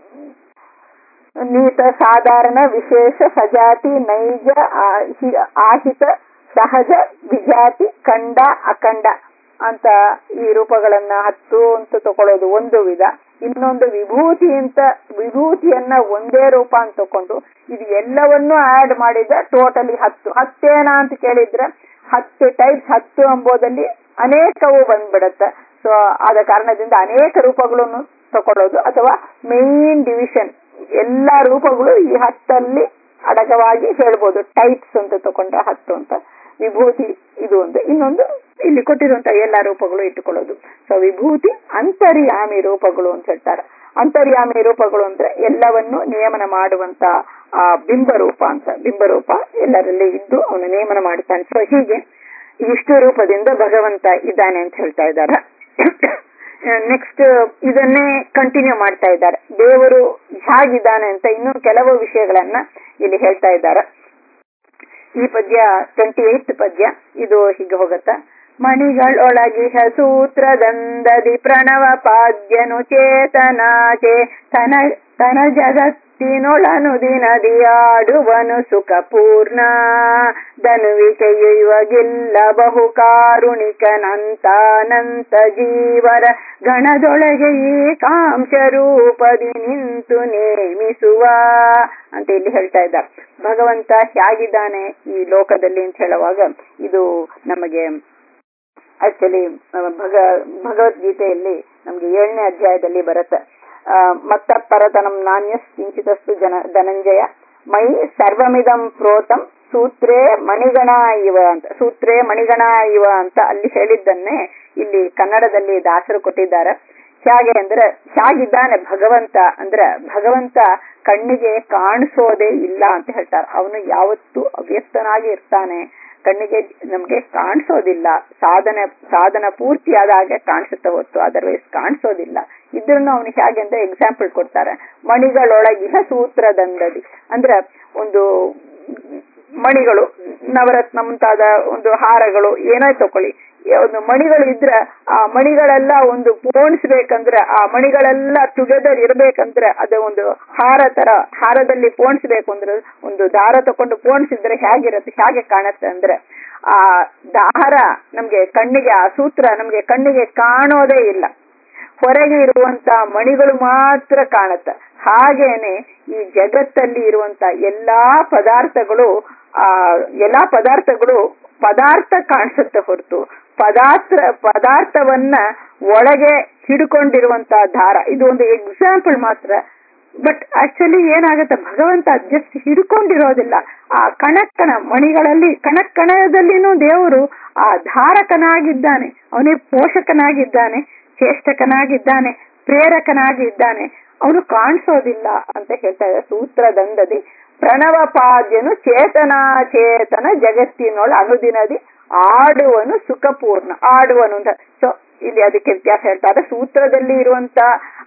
ನೀತ ಸಾಧಾರಣ ವಿಶೇಷ ಸಜಾತಿ ನೈಜ ಆಹಿ- ಆಹಿತ ಸಹಜ ವಿಜಾತಿ ಖಂಡ ಅಖಂಡ ಅಂತ ಈ ರೂಪಗಳನ್ನ ಹತ್ತು ಅಂತ ತಗೊಳ್ಳೋದು ಒಂದು ವಿಧ ಇನ್ನೊಂದು ವಿಭೂತಿ ಅಂತ ವಿಭೂತಿಯನ್ನ ಒಂದೇ ರೂಪ ಅಂತ ತಕೊಂಡು ಇದು ಎಲ್ಲವನ್ನೂ ಆಡ್ ಮಾಡಿದ್ರೆ ಟೋಟಲಿ ಹತ್ತು ಹತ್ತೇನಾ ಅಂತ ಕೇಳಿದ್ರೆ ಹತ್ತು ಟೈಪ್ಸ್ ಹತ್ತು ಎಂಬುದಲ್ಲಿ ಅನೇಕವು ಬಂದ್ಬಿಡತ್ತೆ ಸೊ ಆದ ಕಾರಣದಿಂದ ಅನೇಕ ರೂಪಗಳನ್ನು ತಕೊಳ್ಳೋದು ಅಥವಾ ಮೇನ್ ಡಿವಿಷನ್ ಎಲ್ಲಾ ರೂಪಗಳು ಈ ಹತ್ತಲ್ಲಿ ಅಡಗವಾಗಿ ಹೇಳ್ಬೋದು ಟೈಪ್ಸ್ ಅಂತ ತಕೊಂಡ್ರೆ ಹತ್ತು ಅಂತ ವಿಭೂತಿ ಇದು ಒಂದು ಇನ್ನೊಂದು ಇಲ್ಲಿ ಕೊಟ್ಟಿರುವಂತಹ ಎಲ್ಲಾ ರೂಪಗಳು ಇಟ್ಟುಕೊಳ್ಳೋದು ಸೊ ವಿಭೂತಿ ಅಂತರ್ಯಾಮಿ ರೂಪಗಳು ಅಂತ ಹೇಳ್ತಾರೆ ಅಂತರ್ಯಾಮಿ ರೂಪಗಳು ಅಂದ್ರೆ ಎಲ್ಲವನ್ನು ನಿಯಮನ ಮಾಡುವಂತ ಆ ಬಿಂಬರೂಪ ಅಂತ ಬಿಂಬರೂಪ ಎಲ್ಲರಲ್ಲಿ ಇದ್ದು ಅವನು ನಿಯಮನ ಮಾಡ್ತಾನೆ ಸೊ ಹೀಗೆ ಇಷ್ಟು ರೂಪದಿಂದ ಭಗವಂತ ಇದ್ದಾನೆ ಅಂತ ಹೇಳ್ತಾ ಇದ್ದಾರೆ ನೆಕ್ಸ್ಟ್ ಇದನ್ನೇ ಕಂಟಿನ್ಯೂ ಮಾಡ್ತಾ ಇದ್ದಾರೆ ದೇವರು ಹೇಗಿದ್ದಾನೆ ಅಂತ ಇನ್ನೂ ಕೆಲವು ವಿಷಯಗಳನ್ನ ಇಲ್ಲಿ ಹೇಳ್ತಾ ಇದ್ದಾರೆ ಈ ಪದ್ಯ ಟ್ವೆಂಟಿ ಏತ್ ಪದ್ಯ ಇದು ಹೀಗೆ ಹೋಗತ್ತ ಮಣಿಗಳೊಳಗಿಹ ಸೂತ್ರದಂದದಿ ಪ್ರಣವ ಪಾದ್ಯನು ಚೇತನಾಚೆ ತನ ತನ ಜಗತ್ತಿನೊಳನು ದಿನದಿ ಆಡುವನು ಸುಖ ಪೂರ್ಣ ಧನುವಿಕೆಯುವಗಿಲ್ಲ ಬಹು ಕಾರುಣಿಕನಂತಾನಂತ ಜೀವರ ಗಣದೊಳಗೆ ಏಕಾಂಶ ರೂಪದಿ ನಿಂತು ನೇಮಿಸುವ ಅಂತ ಇಲ್ಲಿ ಹೇಳ್ತಾ ಇದ್ದಾರೆ ಭಗವಂತ ಹೇಗಿದ್ದಾನೆ ಈ ಲೋಕದಲ್ಲಿ ಅಂತ ಹೇಳುವಾಗ ಇದು ನಮಗೆ ಆಕ್ಚುಲಿ ಭಗ ಭಗವದ್ಗೀತೆಯಲ್ಲಿ ನಮ್ಗೆ ಏಳನೇ ಅಧ್ಯಾಯದಲ್ಲಿ ಬರುತ್ತೆ ಆ, ಮತ್ತ ಪರತನಂ ನಾಣ್ಯ ಕಿಂಚಿತಸ್ತು ಜನ ಧನಂಜಯ ಮೈ ಸರ್ವಮಿದಂ ಪ್ರೋತಂ ಸೂತ್ರೇ ಮಣಿಗಣ ಇವ ಅಂತ ಸೂತ್ರೇ ಮಣಿಗಣ ಇವ ಅಂತ ಅಲ್ಲಿ ಹೇಳಿದ್ದನ್ನೇ ಇಲ್ಲಿ ಕನ್ನಡದಲ್ಲಿ ದಾಸರು ಕೊಟ್ಟಿದ್ದಾರೆ ಹೇಗೆ ಅಂದ್ರೆ ಹೇಗಿದ್ದಾನೆ ಭಗವಂತ ಅಂದ್ರೆ ಭಗವಂತ ಕಣ್ಣಿಗೆ ಕಾಣಿಸೋದೇ ಇಲ್ಲ ಅಂತ ಹೇಳ್ತಾರೆ ಅವನು ಯಾವತ್ತೂ ಅವ್ಯಕ್ತನಾಗಿ ಇರ್ತಾನೆ ಕಣ್ಣಿಗೆ ನಮ್ಗೆ ಕಾಣಿಸೋದಿಲ್ಲ ಸಾಧನೆ ಸಾಧನ ಪೂರ್ತಿ ಆದಾಗೆ ಕಾಣಿಸುತ್ತೆ ಹೊತ್ತು ಅದರ್ವೈಸ್ ಕಾಣಿಸೋದಿಲ್ಲ ಇದ್ರನ್ನು ಅವನು ಹೇಗೆ ಅಂತ ಎಕ್ಸಾಂಪಲ್ ಕೊಡ್ತಾರೆ ಮಣಿಗಳೊಳಗಿಹ ಸೂತ್ರದಂದದಿ ಅಂದ್ರೆ ಒಂದು ಮಣಿಗಳು ನವರತ್ನ ಮುಂತಾದ ಒಂದು ಹಾರಗಳು ಏನೇ ತಕೊಳ್ಳಿ ಒಂದು ಮಣಿಗಳು ಇದ್ರೆ ಆ ಮಣಿಗಳೆಲ್ಲ ಒಂದು ಪೋಣಿಸ್ಬೇಕಂದ್ರೆ ಆ ಮಣಿಗಳೆಲ್ಲ ಟುಗೆದರ್ ಇರ್ಬೇಕಂದ್ರೆ ಅದೇ ಒಂದು ಹಾರ ತರ ಹಾರದಲ್ಲಿ ಪೋಣಿಸ್ಬೇಕು ಅಂದ್ರೆ ಒಂದು ದಾರ ತಕೊಂಡು ಪೋಣಿಸಿದ್ರೆ ಹೇಗಿರುತ್ತೆ ಹೇಗೆ ಕಾಣುತ್ತೆ ಅಂದ್ರೆ ಆ ದಾರ ನಮ್ಗೆ ಕಣ್ಣಿಗೆ ಆ ಸೂತ್ರ ನಮ್ಗೆ ಕಣ್ಣಿಗೆ ಕಾಣೋದೇ ಇಲ್ಲ ಹೊರಗೆ ಇರುವಂತ ಮಣಿಗಳು ಮಾತ್ರ ಕಾಣುತ್ತೆ ಹಾಗೇನೆ ಈ ಜಗತ್ತಲ್ಲಿ ಇರುವಂತ ಎಲ್ಲಾ ಪದಾರ್ಥಗಳು ಆ ಎಲ್ಲಾ ಪದಾರ್ಥಗಳು ಪದಾರ್ಥ ಕಾಣಿಸುತ್ತೆ ಹೊರತು ಪದಾರ್ಥ ಪದಾರ್ಥವನ್ನ ಒಳಗೆ ಹಿಡ್ಕೊಂಡಿರುವಂತ ದಾರ ಇದು ಒಂದು ಎಕ್ಸಾಂಪಲ್ ಮಾತ್ರ ಬಟ್ ಆಕ್ಚುಲಿ ಏನಾಗುತ್ತೆ ಭಗವಂತ ಜಸ್ಟ್ ಹಿಡ್ಕೊಂಡಿರೋದಿಲ್ಲ ಆ ಕಣಕ್ಕಣ ಮಣಿಗಳಲ್ಲಿ ಕಣಕ್ಕಣದಲ್ಲಿನೂ ದೇವರು ಆ ಧಾರಕನಾಗಿದ್ದಾನೆ ಅವನೇ ಪೋಷಕನಾಗಿದ್ದಾನೆ ಚೇಷ್ಟಕನಾಗಿದ್ದಾನೆ ಪ್ರೇರಕನಾಗಿದ್ದಾನೆ ಅವನು ಕಾಣಿಸೋದಿಲ್ಲ ಅಂತ ಹೇಳ್ತಾ ಇದ್ದಾರೆ ಸೂತ್ರದಂದದಿ ಪ್ರಣವ ಪಾದ್ಯನು ಚೇತನಾಚೇತನ ಜಗತ್ತಿನೊಳ ಅನುದಿನದಿ ಆಡುವನು ಸುಖಪೂರ್ಣ ಆಡುವನು ಅಂತ ಸೊ ಇಲ್ಲಿ ಅದಕ್ಕೆ ವ್ಯತ್ಯಾಸ ಹೇಳ್ತಾರೆ ಸೂತ್ರದಲ್ಲಿ ಇರುವಂತ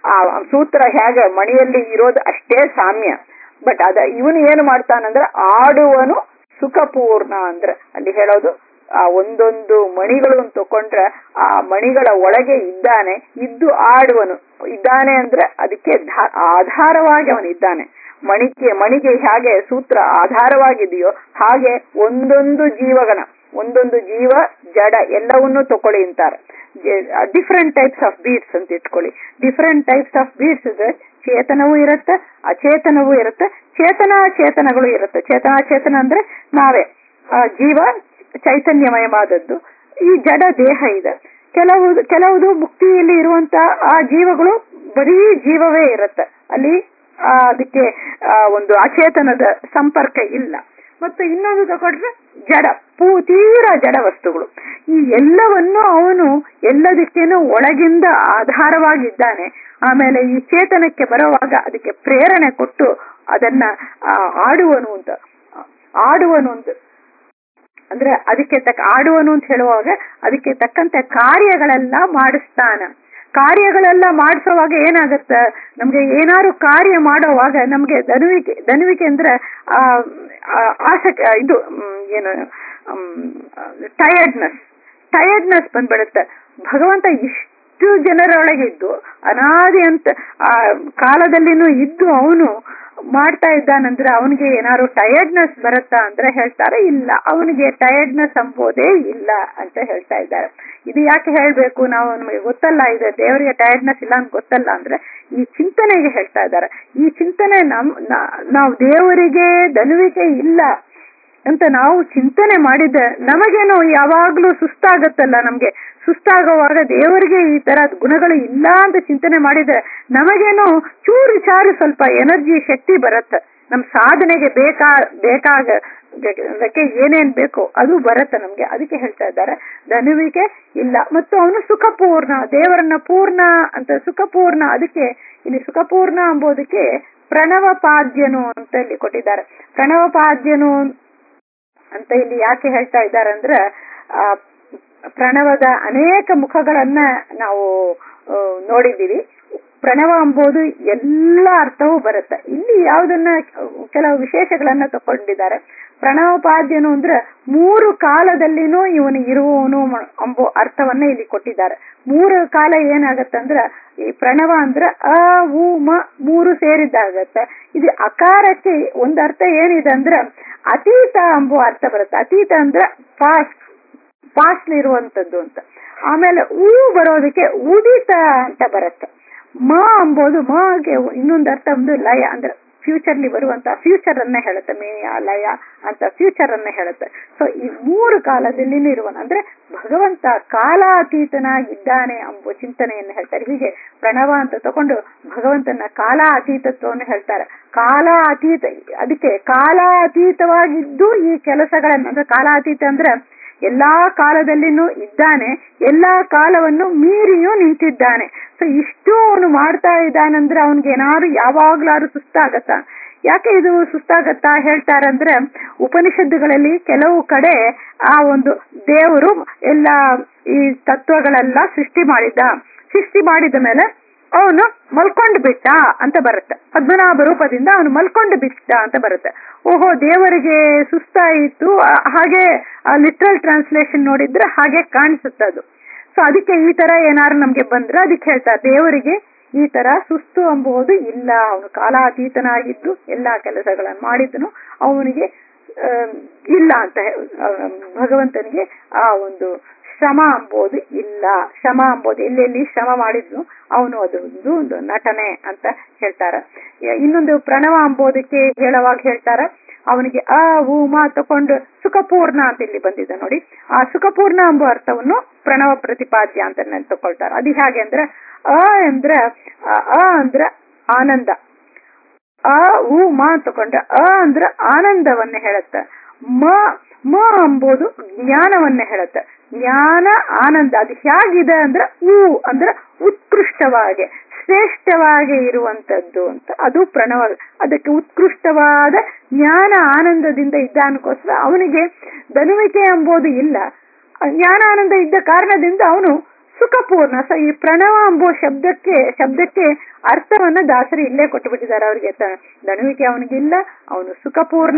ಆ ಸೂತ್ರ ಹೇಗೆ ಮಣಿಯಲ್ಲಿ ಇರೋದು ಅಷ್ಟೇ ಸಾಮ್ಯ ಬಟ್ ಅದ ಇವನು ಏನು ಮಾಡ್ತಾನಂದ್ರೆ ಆಡುವನು ಸುಖಪೂರ್ಣ ಅಂದ್ರೆ ಅಲ್ಲಿ ಹೇಳೋದು ಆ ಒಂದೊಂದು ಮಣಿಗಳು ತಕೊಂಡ್ರೆ ಆ ಮಣಿಗಳ ಒಳಗೆ ಇದ್ದಾನೆ ಇದ್ದು ಆಡುವನು ಇದ್ದಾನೆ ಅಂದ್ರೆ ಅದಕ್ಕೆ ಆಧಾರವಾಗಿ ಅವನಿದ್ದಾನೆ ಮಣಿಗೆ ಮಣಿಗೆ ಹೇಗೆ ಸೂತ್ರ ಆಧಾರವಾಗಿದೆಯೋ ಹಾಗೆ ಒಂದೊಂದು ಜೀವಗಣ ಒಂದೊಂದು ಜೀವ ಜಡ ಎಲ್ಲವನ್ನೂ ತಕೊಳ್ಳಿ ಅಂತಾರೆ ಡಿಫ್ರೆಂಟ್ ಟೈಪ್ಸ್ ಆಫ್ ಬೀಡ್ಸ್ ಅಂತ ಇಟ್ಕೊಳ್ಳಿ ಡಿಫ್ರೆಂಟ್ ಟೈಪ್ಸ್ ಆಫ್ ಬೀಡ್ಸ್ ಇದ್ರೆ ಚೇತನವೂ ಇರುತ್ತೆ ಅಚೇತನವೂ ಇರುತ್ತೆ ಚೇತನ ಚೇತನಗಳು ಇರುತ್ತೆ ಚೇತನ ಚೇತನ ಅಂದ್ರೆ ನಾವೇ ಜೀವ ಚೈತನ್ಯಮಯವಾದದ್ದು ಈ ಜಡ ದೇಹ ಇದೆ ಕೆಲವು ಕೆಲವುದು ಮುಕ್ತಿಯಲ್ಲಿ ಇರುವಂತ ಆ ಜೀವಗಳು ಬರೀ ಜೀವವೇ ಇರುತ್ತೆ ಅಲ್ಲಿ ಅದಕ್ಕೆ ಒಂದು ಅಚೇತನದ ಸಂಪರ್ಕ ಇಲ್ಲ ಮತ್ತೆ ಇನ್ನೊಂದು ತಗೊಂಡ್ರೆ ಜಡ ಪೂತೀರ ಜಡ ವಸ್ತುಗಳು ಈ ಎಲ್ಲವನ್ನು ಅವನು ಎಲ್ಲದಕ್ಕೇನು ಒಳಗಿಂದ ಆಧಾರವಾಗಿದ್ದಾನೆ ಆಮೇಲೆ ಈ ಚೇತನಕ್ಕೆ ಬರುವಾಗ ಅದಕ್ಕೆ ಪ್ರೇರಣೆ ಕೊಟ್ಟು ಅದನ್ನ ಆಡುವನು ಅಂತ ಆಡುವನು ಅಂತ ಅಂದ್ರೆ ಅದಕ್ಕೆ ತಕ್ಕ ಆಡುವನು ಅಂತ ಹೇಳುವಾಗ ಅದಕ್ಕೆ ತಕ್ಕಂತೆ ಕಾರ್ಯಗಳೆಲ್ಲ ಮಾಡಿಸ್ತಾನ ಕಾರ್ಯಗಳೆಲ್ಲ ಮಾಡಿಸುವಾಗ ಏನಾಗತ್ತ ನಮ್ಗೆ ಏನಾದ್ರು ಕಾರ್ಯ ಮಾಡುವಾಗ ನಮ್ಗೆ ದನುವಿಕೆ ದನುವಿಕೆ ಅಂದ್ರೆ ಆ ಆಸಕ್ ಇದು ಏನು ಟಯರ್ಡ್ನೆಸ್ ಟಯರ್ಡ್ನೆಸ್ ಬಂದ್ಬಿಡುತ್ತೆ ಭಗವಂತ ಇಷ್ಟು ಜನರೊಳಗೆ ಇದ್ದು ಅನಾದಿ ಅಂತ ಆ ಕಾಲದಲ್ಲಿನೂ ಇದ್ದು ಅವನು ಮಾಡ್ತಾ ಇದ್ದಾನಂದ್ರೆ ಅವನಿಗೆ ಏನಾದ್ರು ಟಯರ್ಡ್ನೆಸ್ ಬರುತ್ತಾ ಅಂದ್ರೆ ಹೇಳ್ತಾರೆ ಇಲ್ಲ ಅವನಿಗೆ ಟಯರ್ಡ್ನೆಸ್ ಅಂಬೋದೇ ಇಲ್ಲ ಅಂತ ಹೇಳ್ತಾ ಇದ್ದಾರೆ ಇದು ಯಾಕೆ ಹೇಳ್ಬೇಕು ನಾವು ನಮಗೆ ಗೊತ್ತಲ್ಲ ಇದೆ ದೇವರಿಗೆ ಟಯರ್ಡ್ನೆಸ್ ಇಲ್ಲ ಅಂತ ಗೊತ್ತಲ್ಲ ಅಂದ್ರೆ ಈ ಚಿಂತನೆಗೆ ಹೇಳ್ತಾ ಇದ್ದಾರೆ ಈ ಚಿಂತನೆ ನಮ್ ನಾವು ದೇವರಿಗೆ ದನುವಿಕೆ ಇಲ್ಲ ಅಂತ ನಾವು ಚಿಂತನೆ ಮಾಡಿದ್ರೆ ನಮಗೇನೋ ಯಾವಾಗ್ಲೂ ಸುಸ್ತಾಗತ್ತಲ್ಲ ನಮ್ಗೆ ಸುಸ್ತಾಗುವಾಗ ದೇವರಿಗೆ ಈ ತರ ಗುಣಗಳು ಇಲ್ಲ ಅಂತ ಚಿಂತನೆ ಮಾಡಿದ್ರೆ ನಮಗೇನೋ ಚೂರು ಚಾರು ಸ್ವಲ್ಪ ಎನರ್ಜಿ ಶಕ್ತಿ ಬರುತ್ತೆ ನಮ್ ಸಾಧನೆಗೆ ಬೇಕಾ ಬೇಕಾಗ ಅದಕ್ಕೆ ಏನೇನ್ ಬೇಕೋ ಅದು ಬರುತ್ತೆ ನಮ್ಗೆ ಅದಕ್ಕೆ ಹೇಳ್ತಾ ಇದ್ದಾರೆ ಧನುವಿಕೆ ಇಲ್ಲ ಮತ್ತು ಅವನು ಸುಖಪೂರ್ಣ ದೇವರನ್ನ ಪೂರ್ಣ ಅಂತ ಸುಖಪೂರ್ಣ ಅದಕ್ಕೆ ಇಲ್ಲಿ ಸುಖಪೂರ್ಣ ಎಂಬುದಕ್ಕೆ ಪ್ರಣವಪಾದ್ಯನು ಅಂತ ಇಲ್ಲಿ ಕೊಟ್ಟಿದ್ದಾರೆ ಪ್ರಣವಪಾದ್ಯನು ಅಂತ ಇಲ್ಲಿ ಯಾಕೆ ಹೇಳ್ತಾ ಇದ್ದಾರೆ ಅಂದ್ರೆ ಆ ಪ್ರಣವದ ಅನೇಕ ಮುಖಗಳನ್ನ ನಾವು ನೋಡಿದ್ದೀವಿ ಪ್ರಣವ ಎಂಬುದು ಎಲ್ಲ ಅರ್ಥವೂ ಬರುತ್ತೆ ಇಲ್ಲಿ ಯಾವುದನ್ನ ಕೆಲವು ವಿಶೇಷಗಳನ್ನ ತಕೊಂಡಿದ್ದಾರೆ ಪ್ರಣವಪಾದ್ಯನು ಅಂದ್ರೆ ಮೂರು ಕಾಲದಲ್ಲಿನೂ ಇವನು ಇರುವವನು ಎಂಬೋ ಅರ್ಥವನ್ನ ಇಲ್ಲಿ ಕೊಟ್ಟಿದ್ದಾರೆ ಮೂರು ಕಾಲ ಏನಾಗತ್ತಂದ್ರ ಈ ಪ್ರಣವ ಅಂದ್ರ ಅ ಉ ಮ ಮೂರು ಸೇರಿದ್ದಾಗತ್ತೆ ಇದು ಅಕಾರಕ್ಕೆ ಒಂದ್ ಅರ್ಥ ಏನಿದೆ ಅಂದ್ರ ಅತೀತ ಎಂಬೋ ಅರ್ಥ ಬರುತ್ತೆ ಅತೀತ ಅಂದ್ರ ಫಾಸ್ಟ್ ಫಾಸ್ಟ್ ಇರುವಂತದ್ದು ಅಂತ ಆಮೇಲೆ ಊ ಬರೋದಕ್ಕೆ ಉದಿತ ಅಂತ ಬರುತ್ತೆ ಮ ಅಂಬೋದು ಮಗೆ ಇನ್ನೊಂದು ಅರ್ಥ ಒಂದು ಲಯ ಅಂದ್ರೆ ಫ್ಯೂಚರ್ಲಿ ಬರುವಂತ ಫ್ಯೂಚರ್ ಅನ್ನ ಹೇಳುತ್ತೆ ಮೇಯ ಲಯ ಅಂತ ಫ್ಯೂಚರ್ ಅನ್ನ ಹೇಳುತ್ತೆ ಸೊ ಈ ಮೂರು ಕಾಲದಲ್ಲಿ ಇರುವನು ಅಂದ್ರೆ ಭಗವಂತ ಕಾಲಾತೀತನಾಗಿದ್ದಾನೆ ಎಂಬ ಚಿಂತನೆಯನ್ನು ಹೇಳ್ತಾರೆ ಹೀಗೆ ಪ್ರಣವ ಅಂತ ತಕೊಂಡು ಭಗವಂತನ ಕಾಲಾತೀತತ್ವವನ್ನು ಹೇಳ್ತಾರೆ ಕಾಲಾತೀತ ಅದಕ್ಕೆ ಕಾಲಾತೀತವಾಗಿದ್ದು ಈ ಕೆಲಸಗಳನ್ನ ಅಂದ್ರೆ ಕಾಲಾತೀತ ಅಂದ್ರೆ ಎಲ್ಲಾ ಕಾಲದಲ್ಲಿನೂ ಇದ್ದಾನೆ ಎಲ್ಲಾ ಕಾಲವನ್ನು ಮೀರಿಯೂ ನಿಂತಿದ್ದಾನೆ ಸೊ ಇಷ್ಟು ಅವನು ಮಾಡ್ತಾ ಇದ್ದಾನಂದ್ರೆ ಅವನ್ಗೆ ಏನಾದ್ರು ಯಾವಾಗ್ಲಾರು ಸುಸ್ತಾಗತ್ತಾ ಯಾಕೆ ಇದು ಸುಸ್ತಾಗತ್ತಾ ಹೇಳ್ತಾರಂದ್ರೆ ಉಪನಿಷತ್ತುಗಳಲ್ಲಿ ಕೆಲವು ಕಡೆ ಆ ಒಂದು ದೇವರು ಎಲ್ಲ ಈ ತತ್ವಗಳೆಲ್ಲ ಸೃಷ್ಟಿ ಮಾಡಿದ್ದ ಸೃಷ್ಟಿ ಮಾಡಿದ ಮೇಲೆ ಅವನು ಮಲ್ಕೊಂಡು ಬಿಟ್ಟ ಅಂತ ಬರುತ್ತೆ ಪದ್ಮನಾಭ ರೂಪದಿಂದ ಅವನು ಮಲ್ಕೊಂಡು ಬಿಟ್ಟ ಅಂತ ಬರುತ್ತೆ ಓಹೋ ದೇವರಿಗೆ ಸುಸ್ತಾಯಿತು ಹಾಗೆ ಲಿಟ್ರಲ್ ಟ್ರಾನ್ಸ್ಲೇಷನ್ ನೋಡಿದ್ರೆ ಹಾಗೆ ಕಾಣಿಸುತ್ತೆ ಅದು ಸೊ ಅದಕ್ಕೆ ಈ ತರ ಏನಾರು ನಮ್ಗೆ ಬಂದ್ರೆ ಅದಕ್ಕೆ ಹೇಳ್ತಾರೆ ದೇವರಿಗೆ ಈ ತರ ಸುಸ್ತು ಎಂಬುದು ಇಲ್ಲ ಅವನು ಕಾಲಾತೀತನಾಗಿದ್ದು ಎಲ್ಲಾ ಕೆಲಸಗಳನ್ನು ಮಾಡಿದನು ಅವನಿಗೆ ಇಲ್ಲ ಅಂತ ಭಗವಂತನಿಗೆ ಆ ಒಂದು ಶ್ರಮ ಅಂಬೋದು ಇಲ್ಲ ಶ್ರಮ ಅಂಬೋದು ಎಲ್ಲೆಲ್ಲಿ ಶ್ರಮ ಮಾಡಿದ್ನು ಅವನು ಅದೊಂದು ಒಂದು ನಟನೆ ಅಂತ ಹೇಳ್ತಾರ ಇನ್ನೊಂದು ಪ್ರಣವ ಅಂಬೋದಕ್ಕೆ ಹೇಳುವಾಗ ಹೇಳ್ತಾರ ಅವನಿಗೆ ಆ ಹೂ ಮಾ ತಕೊಂಡು ಸುಖಪೂರ್ಣ ಅಂತ ಇಲ್ಲಿ ಬಂದಿದೆ ನೋಡಿ ಆ ಸುಖಪೂರ್ಣ ಎಂಬ ಅರ್ಥವನ್ನು ಪ್ರಣವ ಪ್ರತಿಪಾದ್ಯ ಅಂತ ತಕೊಳ್ತಾರ ಅದು ಹೇಗೆ ಅಂದ್ರೆ ಅ ಅಂದ್ರ ಅ ಅಂದ್ರ ಆನಂದ ಆ ಹೂ ಮಾ ತಕೊಂಡ್ರೆ ಅ ಅಂದ್ರ ಆನಂದವನ್ನ ಹೇಳುತ್ತೆ ಮ ಮ ಎಂಬುದು ಜ್ಞಾನವನ್ನ ಹೇಳುತ್ತೆ ಜ್ಞಾನ ಆನಂದ ಅದು ಹೇಗಿದೆ ಅಂದ್ರೆ ಹೂ ಅಂದ್ರೆ ಉತ್ಕೃಷ್ಟವಾಗಿ ಶ್ರೇಷ್ಠವಾಗಿ ಇರುವಂತದ್ದು ಅಂತ ಅದು ಪ್ರಣವ ಅದಕ್ಕೆ ಉತ್ಕೃಷ್ಟವಾದ ಜ್ಞಾನ ಆನಂದದಿಂದ ಇದ್ದಾನಕ್ಕೋಸ್ಕರ ಅವನಿಗೆ ದನುವಿಕೆ ಎಂಬುದು ಇಲ್ಲ ಜ್ಞಾನಾನಂದ ಇದ್ದ ಕಾರಣದಿಂದ ಅವನು ಸುಖಪೂರ್ಣ ಸೊ ಈ ಪ್ರಣವ ಎಂಬುವ ಶಬ್ದಕ್ಕೆ ಶಬ್ದಕ್ಕೆ ಅರ್ಥವನ್ನ ದಾಸರು ಇಲ್ಲೇ ಕೊಟ್ಟು ಬಿಟ್ಟಿದ್ದಾರೆ ಅವರಿಗೆ ದಣುವಿಕೆ ಅವನಿಗಿಲ್ಲ ಅವನು ಸುಖಪೂರ್ಣ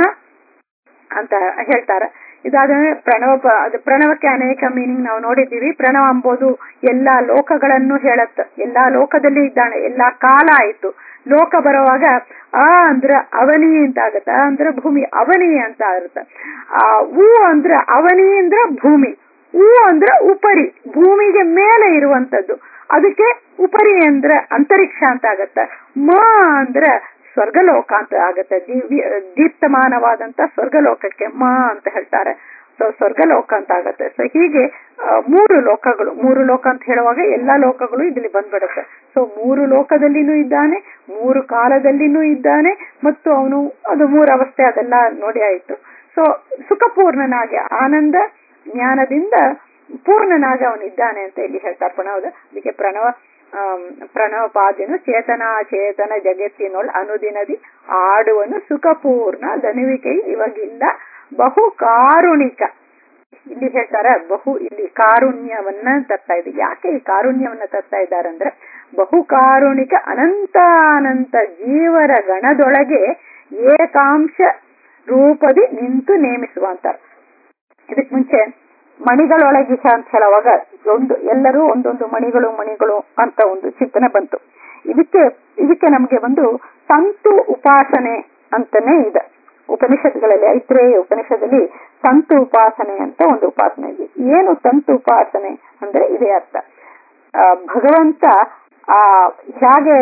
ಅಂತ ಹೇಳ್ತಾರೆ ಇದಾದ್ರೆ ಪ್ರಣವ ಪ- ಅದು ಪ್ರಣವಕ್ಕೆ ಅನೇಕ ಮೀನಿಂಗ್ ನಾವು ನೋಡಿದ್ದೀವಿ ಪ್ರಣವ ಎಂಬುದು ಎಲ್ಲಾ ಲೋಕಗಳನ್ನು ಹೇಳತ್ತ ಎಲ್ಲಾ ಲೋಕದಲ್ಲಿ ಇದ್ದಾನೆ ಎಲ್ಲಾ ಕಾಲ ಆಯ್ತು ಲೋಕ ಬರುವಾಗ ಆ ಅಂದ್ರ ಅವನಿ ಅಂತ ಆಗತ್ತ ಆ ಅಂದ್ರ ಭೂಮಿ ಅವನಿ ಅಂತ ಆಗುತ್ತೆ ಆ ಊ ಅಂದ್ರ ಅವನಿ ಅಂದ್ರ ಭೂಮಿ ಊ ಅಂದ್ರ ಉಪರಿ ಭೂಮಿಗೆ ಮೇಲೆ ಇರುವಂತದ್ದು ಅದಕ್ಕೆ ಉಪರಿ ಅಂದ್ರ ಅಂತರಿಕ್ಷ ಅಂತ ಆಗತ್ತ ಮ ಅಂದ್ರ ಸ್ವರ್ಗಲೋಕ ಅಂತ ಆಗತ್ತೆ ದಿವ್ಯ ದೀಪ್ತಮಾನವಾದಂತ ಸ್ವರ್ಗಲೋಕಕ್ಕೆ ಮ ಅಂತ ಹೇಳ್ತಾರೆ ಸೊ ಸ್ವರ್ಗಲೋಕ ಅಂತ ಆಗತ್ತೆ ಸೊ ಹೀಗೆ ಆ, ಮೂರು ಲೋಕಗಳು ಮೂರು ಲೋಕ ಅಂತ ಹೇಳುವಾಗ ಎಲ್ಲಾ ಲೋಕಗಳು ಇಲ್ಲಿ ಬಂದ್ಬಿಡುತ್ತೆ ಸೊ ಮೂರು ಲೋಕದಲ್ಲಿನೂ ಇದ್ದಾನೆ ಮೂರು ಕಾಲದಲ್ಲಿನೂ ಇದ್ದಾನೆ ಮತ್ತು ಅವನು ಅದು ಮೂರು ಅವಸ್ಥೆ ಅದೆಲ್ಲ ನೋಡಿ ಆಯ್ತು ಸೊ ಸುಖಪೂರ್ಣನಾಗಿ ಆನಂದ ಜ್ಞಾನದಿಂದ ಪೂರ್ಣನಾಗಿ ಅವನಿದ್ದಾನೆ ಅಂತ ಇಲ್ಲಿ ಹೇಳ್ತಾರೆ ಪ್ರಣವದ ಅದಕ್ಕೆ ಪ್ರಣವ ಆಮ್, ಪ್ರಣವಪಾದ್ಯನು ಚೇತನ ಚೇತನ ಜಗತ್ತಿನೊಳ್ ಅನುದಿನದಿ ಆಡುವನು ಸುಖಪೂರ್ಣ ದನುವಿಕೆ ಇವಾಗಿಲ್ಲ ಬಹು ಕಾರುಣಿಕ ಇಲ್ಲಿ ಹೇಳ್ತಾರೆ ಬಹು ಇಲ್ಲಿ ಕಾರುಣ್ಯವನ್ನ ತರ್ತಾ ಇದೆ ಯಾಕೆ ಈ ಕಾರುಣ್ಯವನ್ನ ತರ್ತಾ ಇದ್ದಾರೆ ಅಂದ್ರೆ ಬಹು ಕಾರುಣಿಕ ಅನಂತಾನಂತ ಜೀವರ ಗಣದೊಳಗೆ ಏಕಾಂಶ ರೂಪದಿ ನಿಂತು ನೇಮಿಸುವ ಅಂತಾರೆ ಇದಕ್ ಮುಂಚೆ ಮಣಿಗಳೊಳಗಿಸ ಅಂತ ಹೇಳುವಾಗ ಒಂದು ಎಲ್ಲರೂ ಒಂದೊಂದು ಮಣಿಗಳು ಮಣಿಗಳು ಅಂತ ಒಂದು ಚಿಂತನೆ ಬಂತು ಇದಕ್ಕೆ ಇದಕ್ಕೆ ನಮಗೆ ಒಂದು ಸಂತು ಉಪಾಸನೆ ಅಂತಾನೆ ಇದೆ ಉಪನಿಷತ್ಗಳಲ್ಲಿ ಐತ್ರೇಯ ಉಪನಿಷದಲ್ಲಿ ಸಂತು ಉಪಾಸನೆ ಅಂತ ಒಂದು ಉಪಾಸನೆ ಇದೆ ಏನು ಸಂತು ಉಪಾಸನೆ ಅಂದ್ರೆ ಇದೇ ಅರ್ಥ ಆ, ಭಗವಂತ ಆ ಹೇಗೆ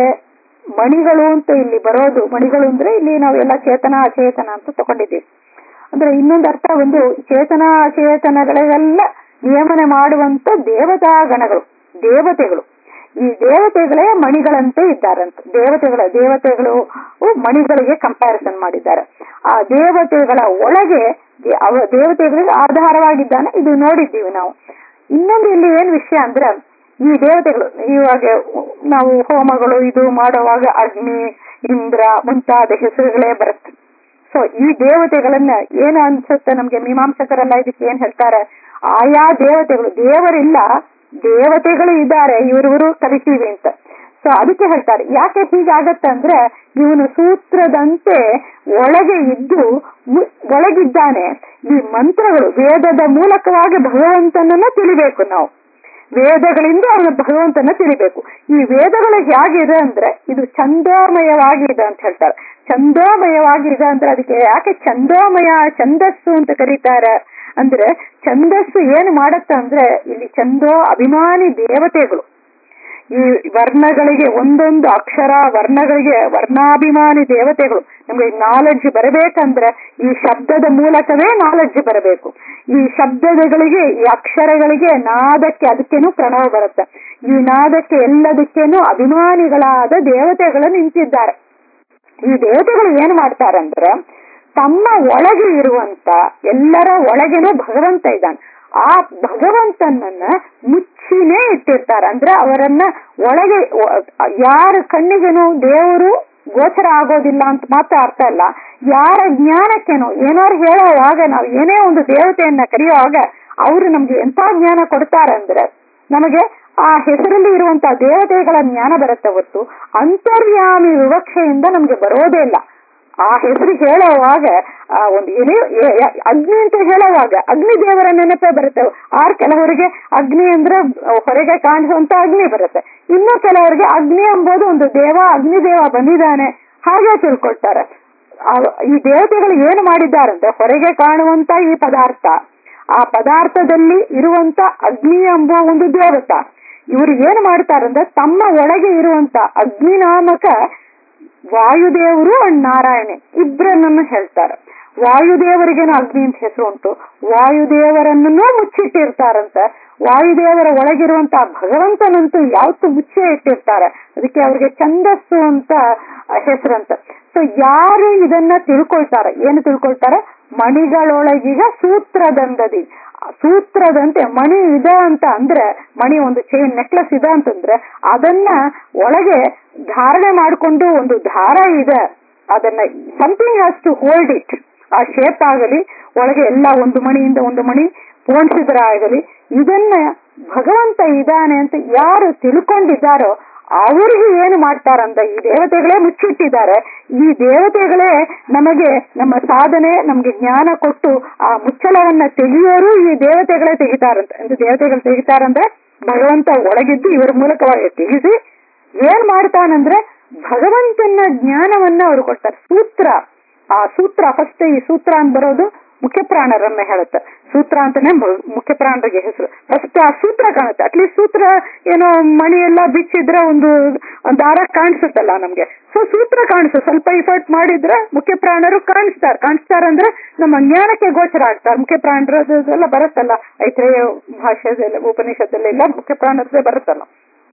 ಮಣಿಗಳು ಅಂತ ಇಲ್ಲಿ ಬರೋದು ಮಣಿಗಳು ಅಂದ್ರೆ ಇಲ್ಲಿ ನಾವೆಲ್ಲ ಚೇತನ ಅಚೇತನ ಅಂತ ತಗೊಂಡಿದ್ದೀವಿ ಅಂದ್ರೆ ಇನ್ನೊಂದು ಅರ್ಥ ಒಂದು ಚೇತನ ಅಚೇತನಗಳಿಗೆಲ್ಲ ನಿಯಮನೆ ಮಾಡುವಂತ ದೇವತಾ ಗಣಗಳು ದೇವತೆಗಳು ಈ ದೇವತೆಗಳೇ ಮಣಿಗಳಂತೆ ಇದ್ದಾರಂತೆ ದೇವತೆಗಳ ದೇವತೆಗಳು ಮಣಿಗಳಿಗೆ ಕಂಪ್ಯಾರಿಸನ್ ಮಾಡಿದ್ದಾರೆ ಆ ದೇವತೆಗಳ ಒಳಗೆ ದೇ- ಅವ ದೇವತೆಗಳಿಗೆ ಆಧಾರವಾಗಿದ್ದಾನೆ ಇದು ನೋಡಿದ್ದೀವಿ ನಾವು ಇನ್ನೊಂದು ಇಲ್ಲಿ ಏನ್ ವಿಷಯ ಅಂದ್ರೆ ಈ ದೇವತೆಗಳು ಇವಾಗ ನಾವು ಹೋಮಗಳು ಇದು ಮಾಡುವಾಗ ಅಗ್ನಿ ಇಂದ್ರ ಮುಂತಾದ ಹೆಸರುಗಳೇ ಬರುತ್ತೆ ಸೊ ಈ ದೇವತೆಗಳನ್ನ ಏನು ಅನ್ಸುತ್ತೆ ನಮ್ಗೆ ಮೀಮಾಂಸಕರೆಲ್ಲ ಇದಕ್ಕೆ ಏನ್ ಹೇಳ್ತಾರೆ ಆಯಾ ದೇವತೆಗಳು ದೇವರಿಲ್ಲ ದೇವತೆಗಳು ಇದ್ದಾರೆ ಇವ್ರಿವರು ಕಲಿತೀವಿ ಅಂತ ಸೊ ಅದಕ್ಕೆ ಹೇಳ್ತಾರೆ ಯಾಕೆ ಹೀಗಾಗತ್ತೆ ಅಂದ್ರೆ ಇವನು ಸೂತ್ರದಂತೆ ಒಳಗೆ ಇದ್ದು ಮು- ಒಳಗಿದ್ದಾನೆ ಈ ಮಂತ್ರಗಳು ವೇದದ ಮೂಲಕವಾಗಿ ಭಗವಂತನನ್ನ ತಿಳಿಬೇಕು ನಾವು ವೇದಗಳಿಂದ ಅವನು ಭಗವಂತನ ತಿಳಿಬೇಕು ಈ ವೇದಗಳು ಹೇಗಿದೆ ಅಂದ್ರೆ ಇದು ಚಂದೋಮಯವಾಗಿದೆ ಅಂತ ಹೇಳ್ತಾರೆ ಚಂದೋಮಯವಾಗಿದೆ ಅಂದ್ರೆ ಅದಕ್ಕೆ ಯಾಕೆ ಚಂದೋಮಯ ಛಂದಸ್ಸು ಅಂತ ಕರೀತಾರೆ ಅಂದ್ರೆ ಛಂದಸ್ಸು ಏನು ಮಾಡತ್ತ ಅಂದ್ರೆ ಇಲ್ಲಿ ಚಂದೋ ಅಭಿಮಾನಿ ದೇವತೆಗಳು ಈ ವರ್ಣಗಳಿಗೆ ಒಂದೊಂದು ಅಕ್ಷರ ವರ್ಣಗಳಿಗೆ ವರ್ಣಾಭಿಮಾನಿ ದೇವತೆಗಳು ನಮ್ಗೆ ನಾಲೆಡ್ಜ್ ಬರಬೇಕಂದ್ರೆ ಈ ಶಬ್ದದ ಮೂಲಕವೇ ನಾಲೆಡ್ಜ್ ಬರಬೇಕು ಈ ಶಬ್ದಗಳಿಗೆ ಈ ಅಕ್ಷರಗಳಿಗೆ ನಾದಕ್ಕೆ ಅದಕ್ಕೇನು ಪ್ರಣವ ಬರುತ್ತೆ ಈ ನಾದಕ್ಕೆ ಎಲ್ಲದಕ್ಕೇನು ಅಭಿಮಾನಿಗಳಾದ ದೇವತೆಗಳು ನಿಂತಿದ್ದಾರೆ ಈ ದೇವತೆಗಳು ಏನ್ ಮಾಡ್ತಾರಂದ್ರೆ ತಮ್ಮ ಒಳಗೆ ಇರುವಂತ ಎಲ್ಲರ ಒಳಗೇನೆ ಭಗವಂತ ಇದ್ದಾನೆ ಆ ಭಗವಂತನನ್ನ ಮುಚ್ಚಿನೇ ಇಟ್ಟಿರ್ತಾರೆ ಅಂದ್ರೆ ಅವರನ್ನ ಒಳಗೆ ಒ- ಯಾರ ಕಣ್ಣಿಗೇನು ದೇವರು ಗೋಚರ ಆಗೋದಿಲ್ಲ ಅಂತ ಮಾತ್ರ ಅರ್ಥ ಅಲ್ಲ ಯಾರ ಜ್ಞಾನಕ್ಕೇನು ಏನಾರು ಹೇಳುವಾಗ ನಾವು ಏನೇ ಒಂದು ದೇವತೆಯನ್ನ ಕರೆಯುವಾಗ ಅವರು ನಮ್ಗೆ ಎಂತ ಜ್ಞಾನ ಕೊಡ್ತಾರಂದ್ರೆ ನಮಗೆ ಆ ಹೆಸರಲ್ಲಿ ಇರುವಂತಹ ದೇವತೆಗಳ ಜ್ಞಾನ ಬರುತ್ತೆ ಹೊತ್ತು ಅಂತರ್ಯಾಮಿ ವಿವಕ್ಷೆಯಿಂದ ನಮ್ಗೆ ಬರೋದೇ ಇಲ್ಲ ಆ ಹೆಸರು ಹೇಳುವಾಗ ಆ ಒಂದು ಏನೇ ಏ- ಏ- ಅಗ್ನಿ ಅಂತ ಹೇಳುವಾಗ ಅಗ್ನಿ ದೇವರ ನೆನಪೇ ಬರುತ್ತೆ ಆರ್ ಕೆಲವರಿಗೆ ಅಗ್ನಿ ಅಂದ್ರೆ ಹೊರಗೆ ಕಾಣಿಸುವಂತ ಅಗ್ನಿ ಬರುತ್ತೆ ಇನ್ನು ಕೆಲವರಿಗೆ ಅಗ್ನಿ ಎಂಬುದು ಒಂದು ದೇವ ಅಗ್ನಿ ದೇವ ಬಂದಿದ್ದಾನೆ ಹಾಗೆ ತಿಳ್ಕೊಳ್ತಾರೆ ಆ- ಈ ದೇವತೆಗಳು ಏನು ಮಾಡಿದ್ದಾರಂದ್ರೆ ಹೊರಗೆ ಕಾಣುವಂತ ಈ ಪದಾರ್ಥ ಆ ಪದಾರ್ಥದಲ್ಲಿ ಇರುವಂತ ಅಗ್ನಿ ಎಂಬ ಒಂದು ದೇವತ ಇವರು ಏನು ಮಾಡ್ತಾರಂದ್ರೆ ತಮ್ಮ ಒಳಗೆ ಇರುವಂತ ಅಗ್ನಿ ನಾಮಕ ವಾಯುದೇವರು ಅಂಡ್ ನಾರಾಯಣ ಇಬ್ಬರನ್ನು ಹೇಳ್ತಾರೆ ವಾಯುದೇವರಿಗೇನು ಅಗ್ನಿ ಅಂತ ಹೆಸರು ಉಂಟು ವಾಯುದೇವರನ್ನು ಮುಚ್ಚಿಟ್ಟಿರ್ತಾರಂತ ವಾಯುದೇವರ ಒಳಗಿರುವಂತಹ ಭಗವಂತನಂತೂ ಯಾವತ್ತು ಮುಚ್ಚೆ ಇಟ್ಟಿರ್ತಾರೆ ಅದಕ್ಕೆ ಅವ್ರಿಗೆ ಛಂದಸ್ಸು ಅಂತ ಹೆಸರಂತ ಸೊ ಯಾರು ಇದನ್ನ ತಿಳ್ಕೊಳ್ತಾರೆ ಏನು ತಿಳ್ಕೊಳ್ತಾರೆ ಮಣಿಗಳೊಳಗೀಗ ಸೂತ್ರದಂದದಿ ಸೂತ್ರದಂತೆ ಮಣಿ ಇದೆ ಅಂತ ಅಂದ್ರೆ ಮಣಿ ಒಂದು ಚೈನ್ ನೆಕ್ಲೆಸ್ ಇದೆ ಅಂತಂದ್ರೆ ಅದನ್ನ ಒಳಗೆ ಧಾರಣೆ ಮಾಡಿಕೊಂಡು ಒಂದು ದಾರ ಇದೆ ಅದನ್ನ something has to hold it ಆ ಶೇಪ್ ಆಗಲಿ ಒಳಗೆ ಎಲ್ಲ ಒಂದು ಮಣಿಯಿಂದ ಒಂದು ಮಣಿ ಪೋಣಿಸಿದ್ರ ಆಗಲಿ ಇದನ್ನ ಭಗವಂತ ಇದ್ದಾನೆ ಅಂತ ಯಾರು ತಿಳ್ಕೊಂಡಿದ್ದಾರೋ ಅವರಿಗೆ ಏನು ಮಾಡ್ತಾರಂತ ಈ ದೇವತೆಗಳೇ ಮುಚ್ಚಿಟ್ಟಿದ್ದಾರೆ ಈ ದೇವತೆಗಳೇ ನಮಗೆ ನಮ್ಮ ಸಾಧನೆ ನಮ್ಗೆ ಜ್ಞಾನ ಕೊಟ್ಟು ಆ ಮುಚ್ಚಳವನ್ನ ತೆಗೆಯೋರು ಈ ದೇವತೆಗಳೇ ತೆಗಿತಾರಂತ ಅಂದ್ರೆ ದೇವತೆಗಳು ತೆಗಿತಾರಂದ್ರೆ ಭಗವಂತ ಒಳಗಿದ್ದು ಇವರ ಮೂಲಕವಾಗಿ ತೆಗಿಸಿ ಏನ್ ಮಾಡ್ತಾನಂದ್ರೆ ಭಗವಂತನ ಜ್ಞಾನವನ್ನ ಅವರು ಕೊಡ್ತಾರೆ ಸೂತ್ರ ಆ ಸೂತ್ರ ಫಸ್ಟ್ ಈ ಸೂತ್ರ ಅಂತ ಬರೋದು ಮುಖ್ಯ ಪ್ರಾಣರನ್ನ ಹೇಳುತ್ತೆ ಸೂತ್ರ ಅಂತಾನೆ ಮ- ಮುಖ್ಯ ಪ್ರಾಣರಿಗೆ ಹೆಸರು ಫಸ್ಟ್ ಆ ಸೂತ್ರ ಕಾಣುತ್ತೆ ಅಟ್ಲೀಸ್ಟ್ ಸೂತ್ರ ಏನೋ ಮಣಿ ಎಲ್ಲ ಬಿಚ್ಚಿದ್ರೆ ಒಂದು ಒಂದ್ ದಾರ ಕಾಣಿಸುತ್ತಲ್ಲ ನಮ್ಗೆ ಸೊ ಸೂತ್ರ ಕಾಣಿಸುತ್ತೆ ಸ್ವಲ್ಪ ಇಫರ್ಟ್ ಮಾಡಿದ್ರೆ ಮುಖ್ಯ ಪ್ರಾಣರು ಕಾಣಿಸ್ತಾರೆ ಕಾಣಿಸ್ತಾರೆ ಅಂದ್ರೆ ನಮ್ಮ ಜ್ಞಾನಕ್ಕೆ ಗೋಚರ ಆಗ್ತಾರೆ ಮುಖ್ಯ ಪ್ರಾಣರದೆಲ್ಲ ಬರುತ್ತಲ್ಲ ಐತ್ರೇಯ ಭಾಷೆದೆಲ್ಲ ಉಪನಿಷತ್ತಲ್ಲೆಲ್ಲ ಮುಖ್ಯ ಪ್ರಾಣರದೇ ಬರುತ್ತಲ್ಲ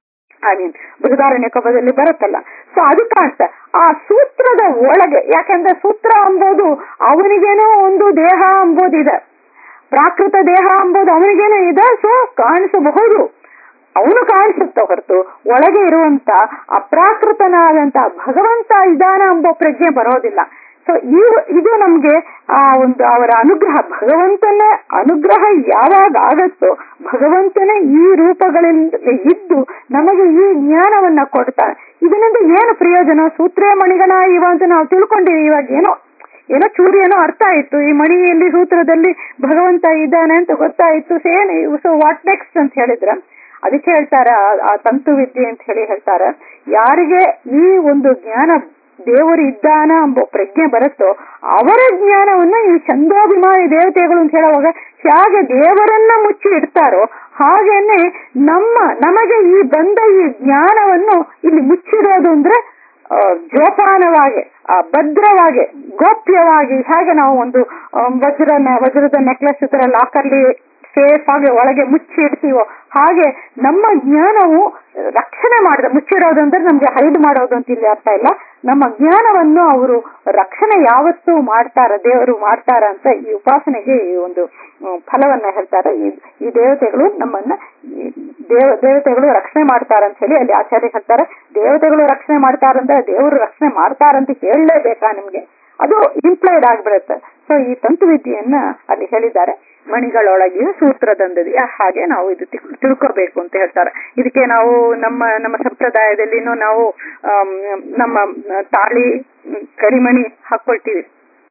ಐ ಮೀನ್ ಬೃಹದಾರಣ್ಯ ಕಬ್ಬದಲ್ಲಿ ಬರುತ್ತಲ್ಲ ಸೊ ಅದು ಕಾಣಿಸ್ತ ಆ ಸೂತ್ರದ ಒಳಗೆ ಯಾಕಂದ್ರೆ ಸೂತ್ರ ಅಂಬೋದು ಅವನಿಗೇನೋ ಒಂದು ದೇಹ ಅಂಬೋದಿದೆ ಪ್ರಾಕೃತ ದೇಹ ಅಂಬೋದು ಅವನಿಗೇನೋ ಇದೆ ಸೊ ಕಾಣಿಸಬಹುದು ಅವನು ಕಾಣಿಸುತ್ತ ಹೊರತು ಒಳಗೆ ಇರುವಂತ ಅಪ್ರಾಕೃತನಾದಂತ ಭಗವಂತ ಇದಾನ ಎಂಬ ಪ್ರಜ್ಞೆ ಬರೋದಿಲ್ಲ ಸೊ ಈ ಇದು ನಮ್ಗೆ ಆ ಒಂದು ಅವರ ಅನುಗ್ರಹ ಭಗವಂತನ ಅನುಗ್ರಹ ಯಾವಾಗ ಆಗತ್ತೋ ಭಗವಂತನೇ ಈ ರೂಪಗಳಿಂದ ಇದ್ದು ನಮಗೆ ಈ ಜ್ಞಾನವನ್ನ ಕೊಡ್ತಾನೆ ಇದರಿಂದ ಏನು ಪ್ರಯೋಜನ ಸೂತ್ರೇ ಮಣಿಗಣ ಇವ ಅಂತ ನಾವು ತಿಳ್ಕೊಂಡಿವಿ ಇವಾಗ ಏನೋ ಏನೋ ಚೂರು ಏನೋ ಅರ್ಥ ಆಯ್ತು ಈ ಮಣಿಯಲ್ಲಿ ಸೂತ್ರದಲ್ಲಿ ಭಗವಂತ ಇದ್ದಾನೆ ಅಂತ ಗೊತ್ತಾಯ್ತು ಸೇನ್ ಸೊ ವಾಟ್ ನೆಕ್ಸ್ಟ್ ಅಂತ ಹೇಳಿದ್ರ ಅದಕ್ಕೆ ಹೇಳ್ತಾರೆ ಆ- ಆ ತಂತು ವಿದ್ಯೆ ಅಂತ ಹೇಳಿ ಹೇಳ್ತಾರೆ ಯಾರಿಗೆ ಈ ಒಂದು ಜ್ಞಾನ ದೇವರು ಇದ್ದಾನ ಎಂಬ ಪ್ರಜ್ಞೆ ಬರುತ್ತೋ ಅವರ ಜ್ಞಾನವನ್ನ ಈ ಚಂದೋಭಿಮಾನಿ ದೇವತೆಗಳು ಅಂತ ಹೇಳುವಾಗ ಹೇಗೆ ದೇವರನ್ನ ಮುಚ್ಚಿ ಇಡ್ತಾರೋ ಹಾಗೇನೆ ನಮ್ಮ ನಮಗೆ ಈ ಬಂದ ಈ ಜ್ಞಾನವನ್ನು ಇಲ್ಲಿ ಮುಚ್ಚಿರೋದು ಅಂದ್ರೆ ಆ, ಜೋಪಾನವಾಗಿ ಆ, ಭದ್ರವಾಗಿ ಗೋಪ್ಯವಾಗಿ ಹೇಗೆ ನಾವು ಒಂದು ಆ, ವಜ್ರನ ವಜ್ರದ ನೆಕ್ಲೆಸ್ ಇತರ ಲಾಕರ್ಲಿ ಸೇಫ್ ಆಗಿ ಒಳಗೆ ಮುಚ್ಚಿ ಇಡ್ತೀವೋ ಹಾಗೆ ನಮ್ಮ ಜ್ಞಾನವು ರಕ್ಷಣೆ ಮಾಡಿದ ಮುಚ್ಚಿಡೋದು ಅಂದ್ರೆ ನಮ್ಗೆ ಹೈಡ್ ಮಾಡೋದು ಅಂತ ಇಲ್ಲಿ ಅರ್ಥ ಇಲ್ಲ ನಮ್ಮ ಜ್ಞಾನವನ್ನು ಅವರು ರಕ್ಷಣೆ ಯಾವತ್ತೂ ಮಾಡ್ತಾರ ದೇವರು ಮಾಡ್ತಾರ ಅಂತ ಈ ಉಪಾಸನೆಗೆ ಈ ಒಂದು ಹ್ಮ್, ಫಲವನ್ನ ಹೇಳ್ತಾರೆ ಈ ಈ ದೇವತೆಗಳು ನಮ್ಮನ್ನ ಈ ದೇವ ದೇವತೆಗಳು ರಕ್ಷಣೆ ಮಾಡ್ತಾರ ಅಂತ ಹೇಳಿ ಅಲ್ಲಿ ಆಚಾರ್ಯ ಹೇಳ್ತಾರೆ ದೇವತೆಗಳು ರಕ್ಷಣೆ ಮಾಡ್ತಾರಂದ್ರೆ ದೇವರು ರಕ್ಷಣೆ ಮಾಡ್ತಾರಂತ ಹೇಳಲೇಬೇಕಾ ನಿಮ್ಗೆ ಅದು ಇಂಪ್ಲೈಡ್ ಆಗ್ಬಿಡುತ್ತೆ ಸೊ ಈ ತಂತು ವಿದ್ಯೆಯನ್ನ ಅಲ್ಲಿ ಹೇಳಿದ್ದಾರೆ ಮಣಿಗಳೊಳಗೆ ಸೂತ್ರದಂದದಿ ಹಾಗೆ ನಾವು ಇದು ತಿಳ್- ತಿಳ್ಕೋಬೇಕು ಅಂತ ಹೇಳ್ತಾರೆ ಇದಕ್ಕೆ ನಾವು ನಮ್ಮ ನಮ್ಮ ಸಂಪ್ರದಾಯದಲ್ಲಿನೂ ನಾವು ಆಮ್, ನಮ್ಮ ತಾಳಿ ಮ್, ಕರಿಮಣಿ ಹಾಕೊಳ್ತೀವಿ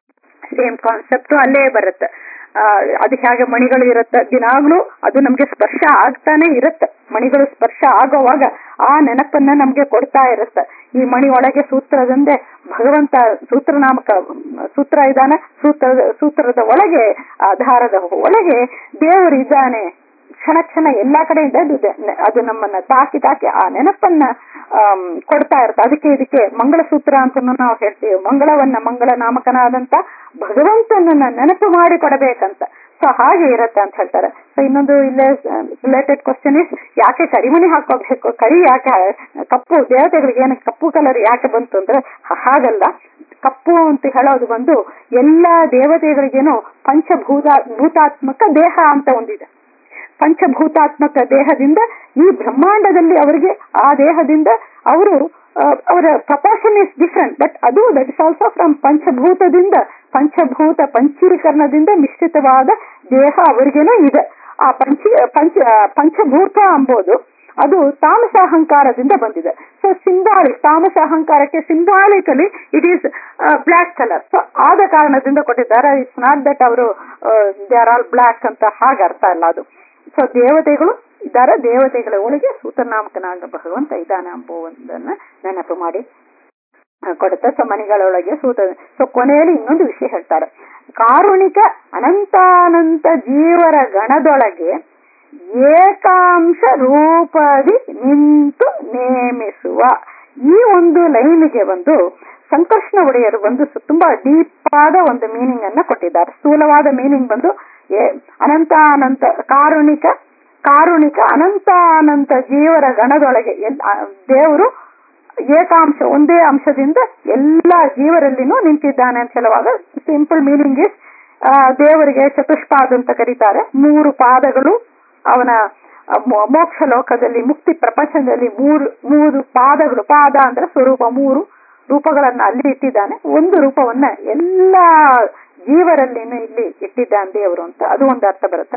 ಸೇಮ್ ಕಾನ್ಸೆಪ್ಟ್ ಅಲ್ಲೇ ಬರುತ್ತೆ ಆ, ಅದು ಹೇಗೆ ಮಣಿಗಳು ಇರುತ್ತೆ ದಿನಾಗ್ಲೂ ಅದು ನಮ್ಗೆ ಸ್ಪರ್ಶ ಆಗ್ತಾನೆ ಇರುತ್ತೆ ಮಣಿಗಳು ಸ್ಪರ್ಶ ಆಗೋವಾಗ ಆ ನೆನಪನ್ನ ನಮ್ಗೆ ಕೊಡ್ತಾ ಇರುತ್ತೆ ಈ ಮಣಿ ಒಳಗೆ ಸೂತ್ರದಂದೆ ಭಗವಂತ ಸೂತ್ರ ನಾಮಕ ಸೂತ್ರ ಇದ್ದಾನೆ ಸೂತ್ರದ ಸೂತ್ರದ ಒಳಗೆ ಆಧಾರದ ಒಳಗೆ ದೇವರು ಇದ್ದಾನೆ ಕ್ಷಣ ಕ್ಷಣ ಎಲ್ಲಾ ಕಡೆಯಿಂದ ಅದು ದೆ- ಅದು ನಮ್ಮನ್ನ ತಾಕಿ ತಾಕಿ ಆ ನೆನಪನ್ನ ಆಮ್, ಕೊಡ್ತಾ ಇರುತ್ತೆ ಅದಕ್ಕೆ ಇದಕ್ಕೆ ಮಂಗಳ ಸೂತ್ರ ಅಂತ ನಾವು ಹೇಳ್ತೀವಿ ಮಂಗಳವನ್ನ ಮಂಗಳ ನಾಮಕನಾದಂತ ಭಗವಂತನನ್ನ ನೆನಪು ಮಾಡಿ ಕೊಡಬೇಕಂತ ಸೊ ಹಾಗೆ ಇರತ್ತೆ ಅಂತ ಹೇಳ್ತಾರೆ ಸೊ ಇನ್ನೊಂದು ಇಲ್ಲೇ ರಿಲೇಟೆಡ್ ಕ್ವಶನ್ ಇಸ್ ಯಾಕೆ ಕರಿಮಣಿ ಹಾಕೋಬೇಕು ಕರಿ ಯಾಕೆ ಕಪ್ಪು ದೇವತೆಗಳಿಗೆ ಏನು ಕಪ್ಪು ಕಲರ್ ಯಾಕೆ ಬಂತು ಅಂದ್ರೆ ಹ- ಹಾಗಲ್ಲ ಕಪ್ಪು ಅಂತ ಹೇಳೋದು ಬಂದು ಎಲ್ಲಾ ದೇವತೆಗಳಿಗೇನು ಪಂಚಭೂತ ಭೂತಾತ್ಮಕ ದೇಹ ಅಂತ ಒಂದಿದೆ ಪಂಚಭೂತಾತ್ಮಕ ದೇಹದಿಂದ ಈ ಬ್ರಹ್ಮಾಂಡದಲ್ಲಿ ಅವರಿಗೆ ಆ ದೇಹದಿಂದ ಅವರು ಅವರ ಪ್ರಪೋರ್ಷನ್ ಇಸ್ ಡಿಫ್ರೆಂಟ್ ಬಟ್ ಅದು ದಟ್ ಇಸ್ ಆಲ್ಸೋ ಫ್ರಮ್ ಪಂಚಭೂತದಿಂದ ಪಂಚಭೂತ ಪಂಚೀಕರಣದಿಂದ ಮಿಶ್ರಿತವಾದ ದೇಹ ಅವರಿಗೇನೋ ಇದೆ ಆ ಪಂಚ ಪಂಚ ಪಂಚಭೂತ ಅಂಬೋದು ಅದು ತಾಮಸ ಅಹಂಕಾರದಿಂದ ಬಂದಿದೆ ಸೊ ಸಿಂಬಾಲಿಕ್ ತಾಮಸ ಅಹಂಕಾರಕ್ಕೆ symbolically it is black colour so ಆದ ಕಾರಣದಿಂದ ಕೊಟ್ಟಿದ್ದಾರೆ ಇಟ್ಸ್ ನಾಟ್ ದಟ್ ಅವರು ದೇ ಆರ್ ಆಲ್ ಬ್ಲಾಕ್ ಅಂತ ಹಾಗೆ ಅರ್ಥ ಅಲ್ಲ ಅದು ಸೊ ದೇವತೆಗಳು ಇದ್ದಾರೆ ದೇವತೆಗಳ ಒಳಗೆ ಸೂತನಾಮಕನಾಗ ಭಗವಂತ ಇದ್ದಾನೆ ಎಂಬ ಒಂದನ್ನ ನೆನಪು ಮಾಡಿ ಆ, ಕೊಡುತ್ತೆ ಸೊ ಮಣಿಗಳೊಳಗೆ ಸೂತ ಸೊ ಕೊನೆಯಲ್ಲಿ ಇನ್ನೊಂದು ವಿಷಯ ಹೇಳ್ತಾರೆ ಕಾರುಣಿಕ ಅನಂತಾನಂತ ಜೀವರ ಗಣದೊಳಗೆ ಏಕಾಂಶ ರೂಪದಿ ನಿಂತು ನೇಮಿಸುವ ಈ ಒಂದು ಲೈನಿಗೆ ಒಂದು ಸಂಕರ್ಷಣ ಒಡೆಯರು ಬಂದು ಸ- ತುಂಬಾ ಡೀಪ್ ಆದ ಒಂದು ಮೀನಿಂಗ್ ಅನ್ನ ಕೊಟ್ಟಿದ್ದಾರೆ ಸ್ಥೂಲವಾದ ಮೀನಿಂಗ್ ಬಂದು ಏ- ಅನಂತ ಅನಂತ ಕಾರುಣಿಕ ಕಾರುಣಿಕ ಅನಂತ ಅನಂತ ಜೀವರ ಗಣದೊಳಗೆ ಎಲ್- ಆ, ದೇವರು ಏಕಾಂಶ ಒಂದೇ ಅಂಶದಿಂದ ಎಲ್ಲಾ ಜೀವರಲ್ಲಿನೂ ನಿಂತಿದ್ದಾನೆ ಅಂತ ಹೇಳುವಾಗ ಸಿಂಪಲ್ ಮೀನಿಂಗ್ ಇಸ್ ದೇವರಿಗೆ ಚತುಷ್ಪಾದ ಅಂತ ಕರೀತಾರೆ ಮೂರು ಪಾದಗಳು ಅವನ ಆ, ಮೋ- ಮೋಕ್ಷ ಲೋಕದಲ್ಲಿ ಮುಕ್ತಿ ಪ್ರಪಂಚದಲ್ಲಿ ಮೂರು ಮೂರು ಪಾದಗಳು ಪಾದ ಅಂದ್ರೆ ಸ್ವರೂಪ ಮೂರು ರೂಪಗಳನ್ನ ಅಲ್ಲಿ ಇಟ್ಟಿದ್ದಾನೆ ಒಂದು ರೂಪವನ್ನ ಎಲ್ಲಾ ಜೀವರಲ್ಲಿನೂ ಇಲ್ಲಿ ಇಟ್ಟಿದ್ದಾನೆ ದೇವರು ಅಂತ ಅದು ಒಂದು ಅರ್ಥ ಬರುತ್ತೆ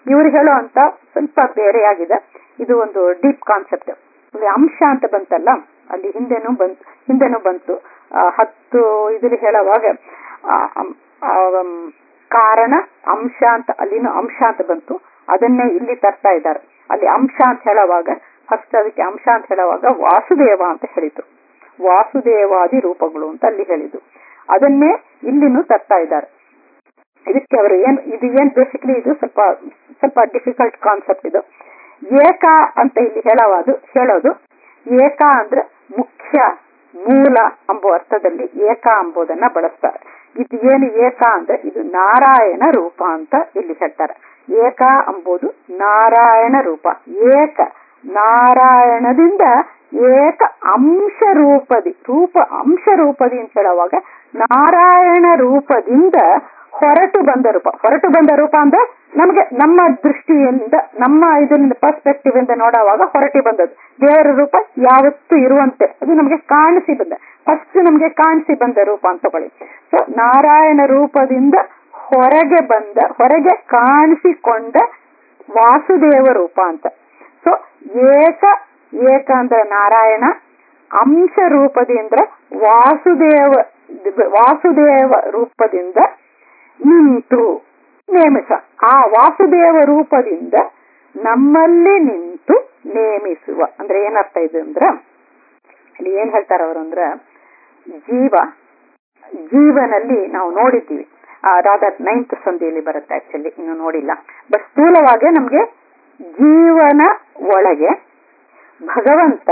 ಇವ್ರು ಹೇಳೋ ಅಂತ ಸ್ವಲ್ಪ ಬೇರೆಯಾಗಿದೆ ಇದು ಒಂದು ಡೀಪ್ ಕಾನ್ಸೆಪ್ಟ್ ಅಲ್ಲಿ ಅಂಶ ಅಂತ ಬಂತಲ್ಲ ಅಲ್ಲಿ ಹಿಂದೆನೂ ಬಂತು ಹಿಂದೆನೂ ಬಂತು ಆ, ಹತ್ತು ಇದ್ರಲ್ಲಿ ಹೇಳುವಾಗ ಆ, ಅಂ- ಆ, ಅಂ, ಕಾರಣ ಅಂಶ ಅಂತ ಅಲ್ಲಿನೂ ಅಂಶ ಅಂತ ಬಂತು ಅದನ್ನೇ ಇಲ್ಲಿ ತರ್ತಾ ಇದ್ದಾರೆ ಅಲ್ಲಿ ಅಂಶ ಅಂತ ಹೇಳುವಾಗ ಫಸ್ಟ್ ಅದಕ್ಕೆ ಅಂಶ ಅಂತ ಹೇಳುವಾಗ ವಾಸುದೇವ ಅಂತ ಹೇಳಿದ್ರು ವಾಸುದೇವಾದಿ ರೂಪಗಳು ಅಂತ ಅಲ್ಲಿ ಹೇಳಿದ್ರು ಅದನ್ನೇ ಇಲ್ಲಿನೂ ತರ್ತಾ ಇದ್ದಾರೆ ಇದಕ್ಕೆ ಅವರು ಏನ್ ಇದು ಏನ್ ಬೇಸಿಕಲಿ ಇದು ಸ್ವಲ್ಪ ಸ್ವಲ್ಪ ಡಿಫಿಕಲ್ಟ್ ಕಾನ್ಸೆಪ್ಟ್ ಇದು ಏಕ ಅಂತ ಇಲ್ಲಿ ಹೇಳೋದು ಹೇಳೋದು ಏಕ ಅಂದ್ರೆ ಮುಖ್ಯ ಮೂಲ ಎಂಬ ಅರ್ಥದಲ್ಲಿ ಏಕ ಎಂಬುದನ್ನ ಬಳಸ್ತಾರೆ ಇದು ಏನು ಏಕ ಅಂದ್ರೆ ಇದು ನಾರಾಯಣ ರೂಪ ಅಂತ ಇಲ್ಲಿ ಹೇಳ್ತಾರೆ ಏಕ ಎಂಬುದು ನಾರಾಯಣ ರೂಪ ಏಕ ನಾರಾಯಣದಿಂದ ಏಕ ಅಂಶ ರೂಪದಿ ರೂಪ ಅಂಶ ರೂಪದಿ ಅಂತ ಹೇಳುವಾಗ ನಾರಾಯಣ ರೂಪದಿಂದ ಹೊರಟು ಬಂದ ರೂಪ ಹೊರಟು ಬಂದ ರೂಪ ಅಂದ್ರೆ ನಮಗೆ ನಮ್ಮ ದೃಷ್ಟಿಯಿಂದ ನಮ್ಮ ಇದರಿಂದ ಪರ್ಸ್ಪೆಕ್ಟಿವ್ ಇಂದ ನೋಡುವಾಗ ಹೊರಟಿ ಬಂದದ್ದು ದೇವರ ರೂಪ ಯಾವತ್ತೂ ಇರುವಂತೆ ಅದು ನಮಗೆ ಕಾಣಿಸಿ ಬಂದ ಫಸ್ಟ್ ನಮಗೆ ಕಾಣಿಸಿ ಬಂದ ರೂಪ ಅಂತ ತಗೊಳ್ಳಿ ಸೊ ನಾರಾಯಣ ರೂಪದಿಂದ ಹೊರಗೆ ಬಂದ ಹೊರಗೆ ಕಾಣಿಸಿಕೊಂಡ ವಾಸುದೇವ ರೂಪ ಅಂತ ಸೊ ಏಕ ಏಕ ಅಂದ್ರೆ ನಾರಾಯಣ ಅಂಶ ರೂಪದಿಂದ ವಾಸುದೇವ ವಾಸುದೇವ ರೂಪದಿಂದ ನಿಂತು ನೇಮಿಸ ಆ ವಾಸುದೇವ ರೂಪದಿಂದ ನಮ್ಮಲ್ಲಿ ನಿಂತು ನೇಮಿಸುವ ಅಂದ್ರೆ ಏನರ್ಥ ಇದು ಅಂದ್ರ ಇಲ್ಲಿ ಏನ್ ಹೇಳ್ತಾರ ಅವರು ಅಂದ್ರ ಜೀವ ಜೀವನಲ್ಲಿ ನಾವು ನೋಡಿದ್ದೀವಿ ರಾದರ್ ನೈನ್ತ್ ಸಂಧಿಯಲ್ಲಿ ಬರುತ್ತೆ ಆಕ್ಚುಲಿ ಇನ್ನು ನೋಡಿಲ್ಲ ಬಟ್ ಸ್ಥೂಲವಾಗಿ ನಮ್ಗೆ ಜೀವನ ಒಳಗೆ ಭಗವಂತ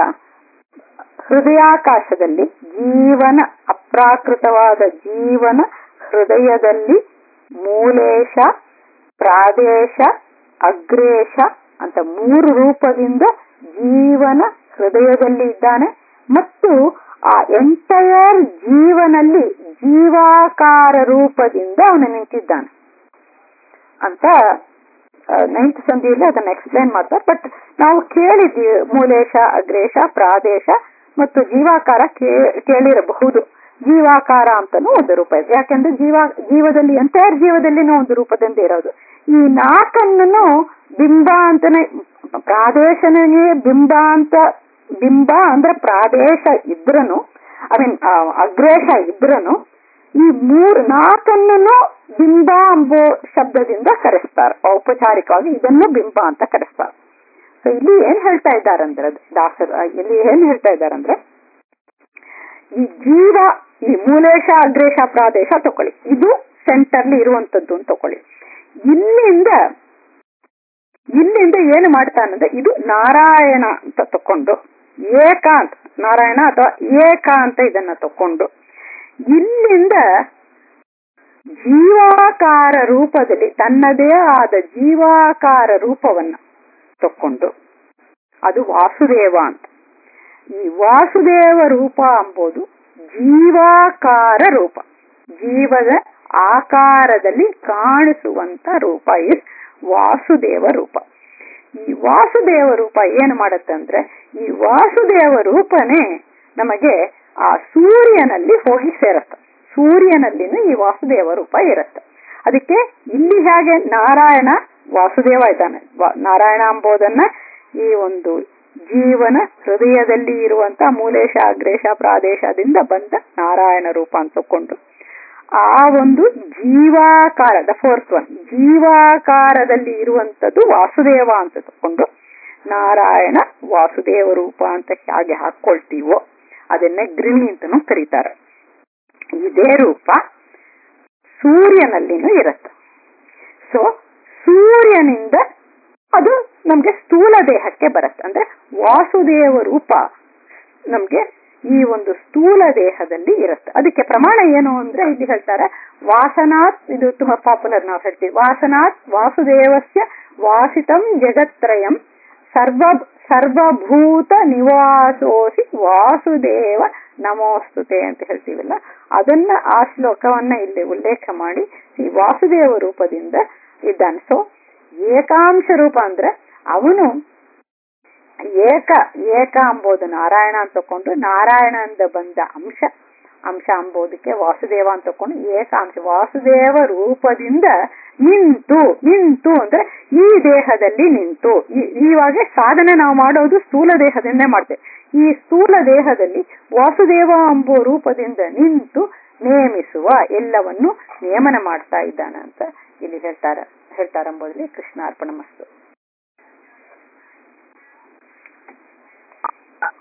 ಹೃದಯಾಕಾಶದಲ್ಲಿ ಜೀವನ ಅಪ್ರಾಕೃತವಾದ ಜೀವನ ಹೃದಯದಲ್ಲಿ ಮೂಲೇಶ ಪ್ರಾದೇಶ ಅಗ್ರೇಶ ಅಂತ ಮೂರು ರೂಪದಿಂದ ಜೀವನ ಹೃದಯದಲ್ಲಿ ಇದ್ದಾನೆ ಮತ್ತು ಆ ಎಂಟೈರ್ ಜೀವನಲ್ಲಿ ಜೀವಾಕಾರ ರೂಪದಿಂದ ಅವನು ನಿಂತಿದ್ದಾನೆ ಅಂತ ನೈನ್ತ್ ಸಂಧಿಯಲ್ಲಿ ಅದನ್ನ ಎಕ್ಸ್ಪ್ಲೈನ್ ಮಾಡ್ತಾರೆ ಬಟ್ ನಾವು ಕೇಳಿದ್ದೀವಿ ಮೂಲೇಶ ಅಗ್ರೇಶ ಪ್ರಾದೇಶ ಮತ್ತು ಜೀವಾಕಾರ ಕೇಳಿರಬಹುದು ಜೀವಾಕಾರ ಅಂತಾನು ಒಂದು ರೂಪ ಇದೆ ಯಾಕಂದ್ರೆ ಜೀವ ಜೀವದಲ್ಲಿ ಎಂಟೈರ್ ಜೀವದಲ್ಲಿನೂ ಒಂದು ರೂಪದಿಂದ ಇರೋದು ಈ ನಾಲ್ಕನ್ನು ಬಿಂಬ ಅಂತಾನೆ ಪ್ರಾದೇಶನಿಗೆ ಬಿಂಬ ಅಂತ ಬಿಂಬ ಅಂದ್ರೆ ಪ್ರಾದೇಶ ಇದ್ರನು ಐ ಮೀನ್ ಅಗ್ರೇಶ ಇದ್ರನು ಈ ಮೂರ್ ನಾಲ್ಕನ್ನು ಬಿಂಬ ಎಂಬೋ ಶಬ್ದದಿಂದ ಕರೆಸ್ತಾರೆ ಔಪಚಾರಿಕವಾಗಿ ಇದನ್ನು ಬಿಂಬ ಅಂತ ಕರೆಸ್ತಾರೆ ಸೊ ಇಲ್ಲಿ ಏನ್ ಹೇಳ್ತಾ ಇದ್ದಾರಂದ್ರೆ ದಾಸರು ಇಲ್ಲಿ ಏನ್ ಹೇಳ್ತಾ ಇದ್ದಾರಂದ್ರೆ ಈ ಜೀವ ಈ ಮೂಲೇಶ ಅಗ್ರೇಶ ಪ್ರಾದೇಶ ತಕೊಳ್ಳಿ ಇದು ಸೆಂಟರ್ಲಿ ಇರುವಂತದ್ದು ಅಂತ ತಕೊಳ್ಳಿ ಇಲ್ಲಿಂದ ಇಲ್ಲಿಂದ ಏನು ಮಾಡ್ತಾನಂದ್ರೆ ಇದು ನಾರಾಯಣ ಅಂತ ತಕೊಂಡು ಏಕ ಅಂತ ನಾರಾಯಣ ಅಥವಾ ಏಕ ಅಂತ ಇದನ್ನ ತಕೊಂಡು ಇಲ್ಲಿಂದ ಜೀವಾಕಾರ ರೂಪದಲ್ಲಿ ತನ್ನದೇ ಆದ ಜೀವಾಕಾರ ರೂಪವನ್ನ ತಕೊಂಡು ಅದು ವಾಸುದೇವ ಅಂತ ಈ ವಾಸುದೇವ ರೂಪ ಎಂಬುದು ಜೀವಾಕಾರ ರೂಪ ಜೀವದ ಆಕಾರದಲ್ಲಿ ಕಾಣಿಸುವಂತ ರೂಪ ಇಸ್ ವಾಸುದೇವ ರೂಪ ಈ ವಾಸುದೇವ ರೂಪ ಏನು ಮಾಡತ್ತಂದ್ರೆ ಈ ವಾಸುದೇವ ರೂಪನೇ ನಮಗೆ ಆ ಸೂರ್ಯನಲ್ಲಿ ಹೋಗಿ ಸೇರತ್ತ ಸೂರ್ಯನಲ್ಲಿನೂ ಈ ವಾಸುದೇವ ರೂಪ ಇರುತ್ತೆ ಅದಕ್ಕೆ ಇಲ್ಲಿ ಹೇಗೆ ನಾರಾಯಣ ವಾಸುದೇವ ಇದ್ದಾನೆ ನಾರಾಯಣ ಎಂಬುದನ್ನ ಈ ಒಂದು ಜೀವನ ಹೃದಯದಲ್ಲಿ ಇರುವಂತ ಮೂಲೇಶ ಅಗ್ರೇಶ ಪ್ರಾದೇಶದಿಂದ ಬಂದ ನಾರಾಯಣ ರೂಪ ಅಂತ ತಕೊಂಡು ಆ ಒಂದು ಜೀವಾಕಾರ ದ ಫೋರ್ತ್ ಒನ್ ಜೀವಾಕಾರದಲ್ಲಿ ಇರುವಂತದ್ದು ವಾಸುದೇವ ಅಂತ ತಕೊಂಡು ನಾರಾಯಣ ವಾಸುದೇವ ರೂಪ ಅಂತ ಹೇಗೆ ಹಾಕೊಳ್ತೀವೋ ಅದನ್ನೇ ಗೃಹಿ ಅಂತನೂ ಕರೀತಾರೆ ಇದೇ ರೂಪ ಸೂರ್ಯನಲ್ಲಿನೂ ಇರುತ್ತೆ ಸೊ ಸೂರ್ಯನಿಂದ ಅದು ನಮ್ಗೆ ಸ್ಥೂಲ ದೇಹಕ್ಕೆ ಬರುತ್ತೆ ಅಂದ್ರೆ ವಾಸುದೇವ ರೂಪ ನಮ್ಗೆ ಈ ಒಂದು ಸ್ಥೂಲ ದೇಹದಲ್ಲಿ ಇರುತ್ತೆ ಅದಕ್ಕೆ ಪ್ರಮಾಣ ಏನು ಅಂದ್ರೆ ಇಲ್ಲಿ ಹೇಳ್ತಾರೆ ವಾಸನಾತ್ ಇದು ತುಂಬಾ ಪಾಪ್ಯುಲರ್ ನಾವು ಹೇಳ್ತೀವಿ ವಾಸನಾತ್ ವಾಸುದೇವಸ್ಯ ವಾಸಿತಂ ಜಗತ್ರಯಂ ಸರ್ವ ಸರ್ವಭೂತ ನಿವಾಸೋಸಿ ವಾಸುದೇವ ನಮೋಸ್ತುತೆ ಅಂತ ಹೇಳ್ತೀವಲ್ಲ ಅದನ್ನ ಆ ಶ್ಲೋಕವನ್ನ ಇಲ್ಲಿ ಉಲ್ಲೇಖ ಮಾಡಿ ಈ ವಾಸುದೇವ ರೂಪದಿಂದ ಇದ್ದಾನೆ ಸೊ ಏಕಾಂಶ ರೂಪ ಅಂದ್ರೆ ಅವನು ಏಕ ಏಕ ಅಂಬೋದು ನಾರಾಯಣ ಅಂತ ತಕೊಂಡು ನಾರಾಯಣಂದ ಬಂದ ಅಂಶ ಅಂಶ ಅಂಬೋದಕ್ಕೆ ವಾಸುದೇವ ಅಂತ ತಕೊಂಡು ಏಕಾಂಶ ವಾಸುದೇವ ರೂಪದಿಂದ ನಿಂತು ನಿಂತು ಅಂದ್ರೆ ಈ ದೇಹದಲ್ಲಿ ನಿಂತು ಈ- ಇವಾಗ ಸಾಧನೆ ನಾವು ಮಾಡೋದು ಸ್ಥೂಲ ದೇಹದಿಂದನೇ ಮಾಡ್ತೇವೆ ಈ ಸ್ಥೂಲ ದೇಹದಲ್ಲಿ ವಾಸುದೇವ ಎಂಬುವ ರೂಪದಿಂದ ನಿಂತು ನೇಮಿಸುವ ಎಲ್ಲವನ್ನು ನೇಮನ ಮಾಡ್ತಾ ಇದ್ದಾನೆ ಅಂತ ಇಲ್ಲಿ ಹೇಳ್ತಾರ ಹೇಳ್ತಾರಂಬೋದಲ್ಲಿ ಕೃಷ್ಣ ಅರ್ಪಣ ಮಸ್ತು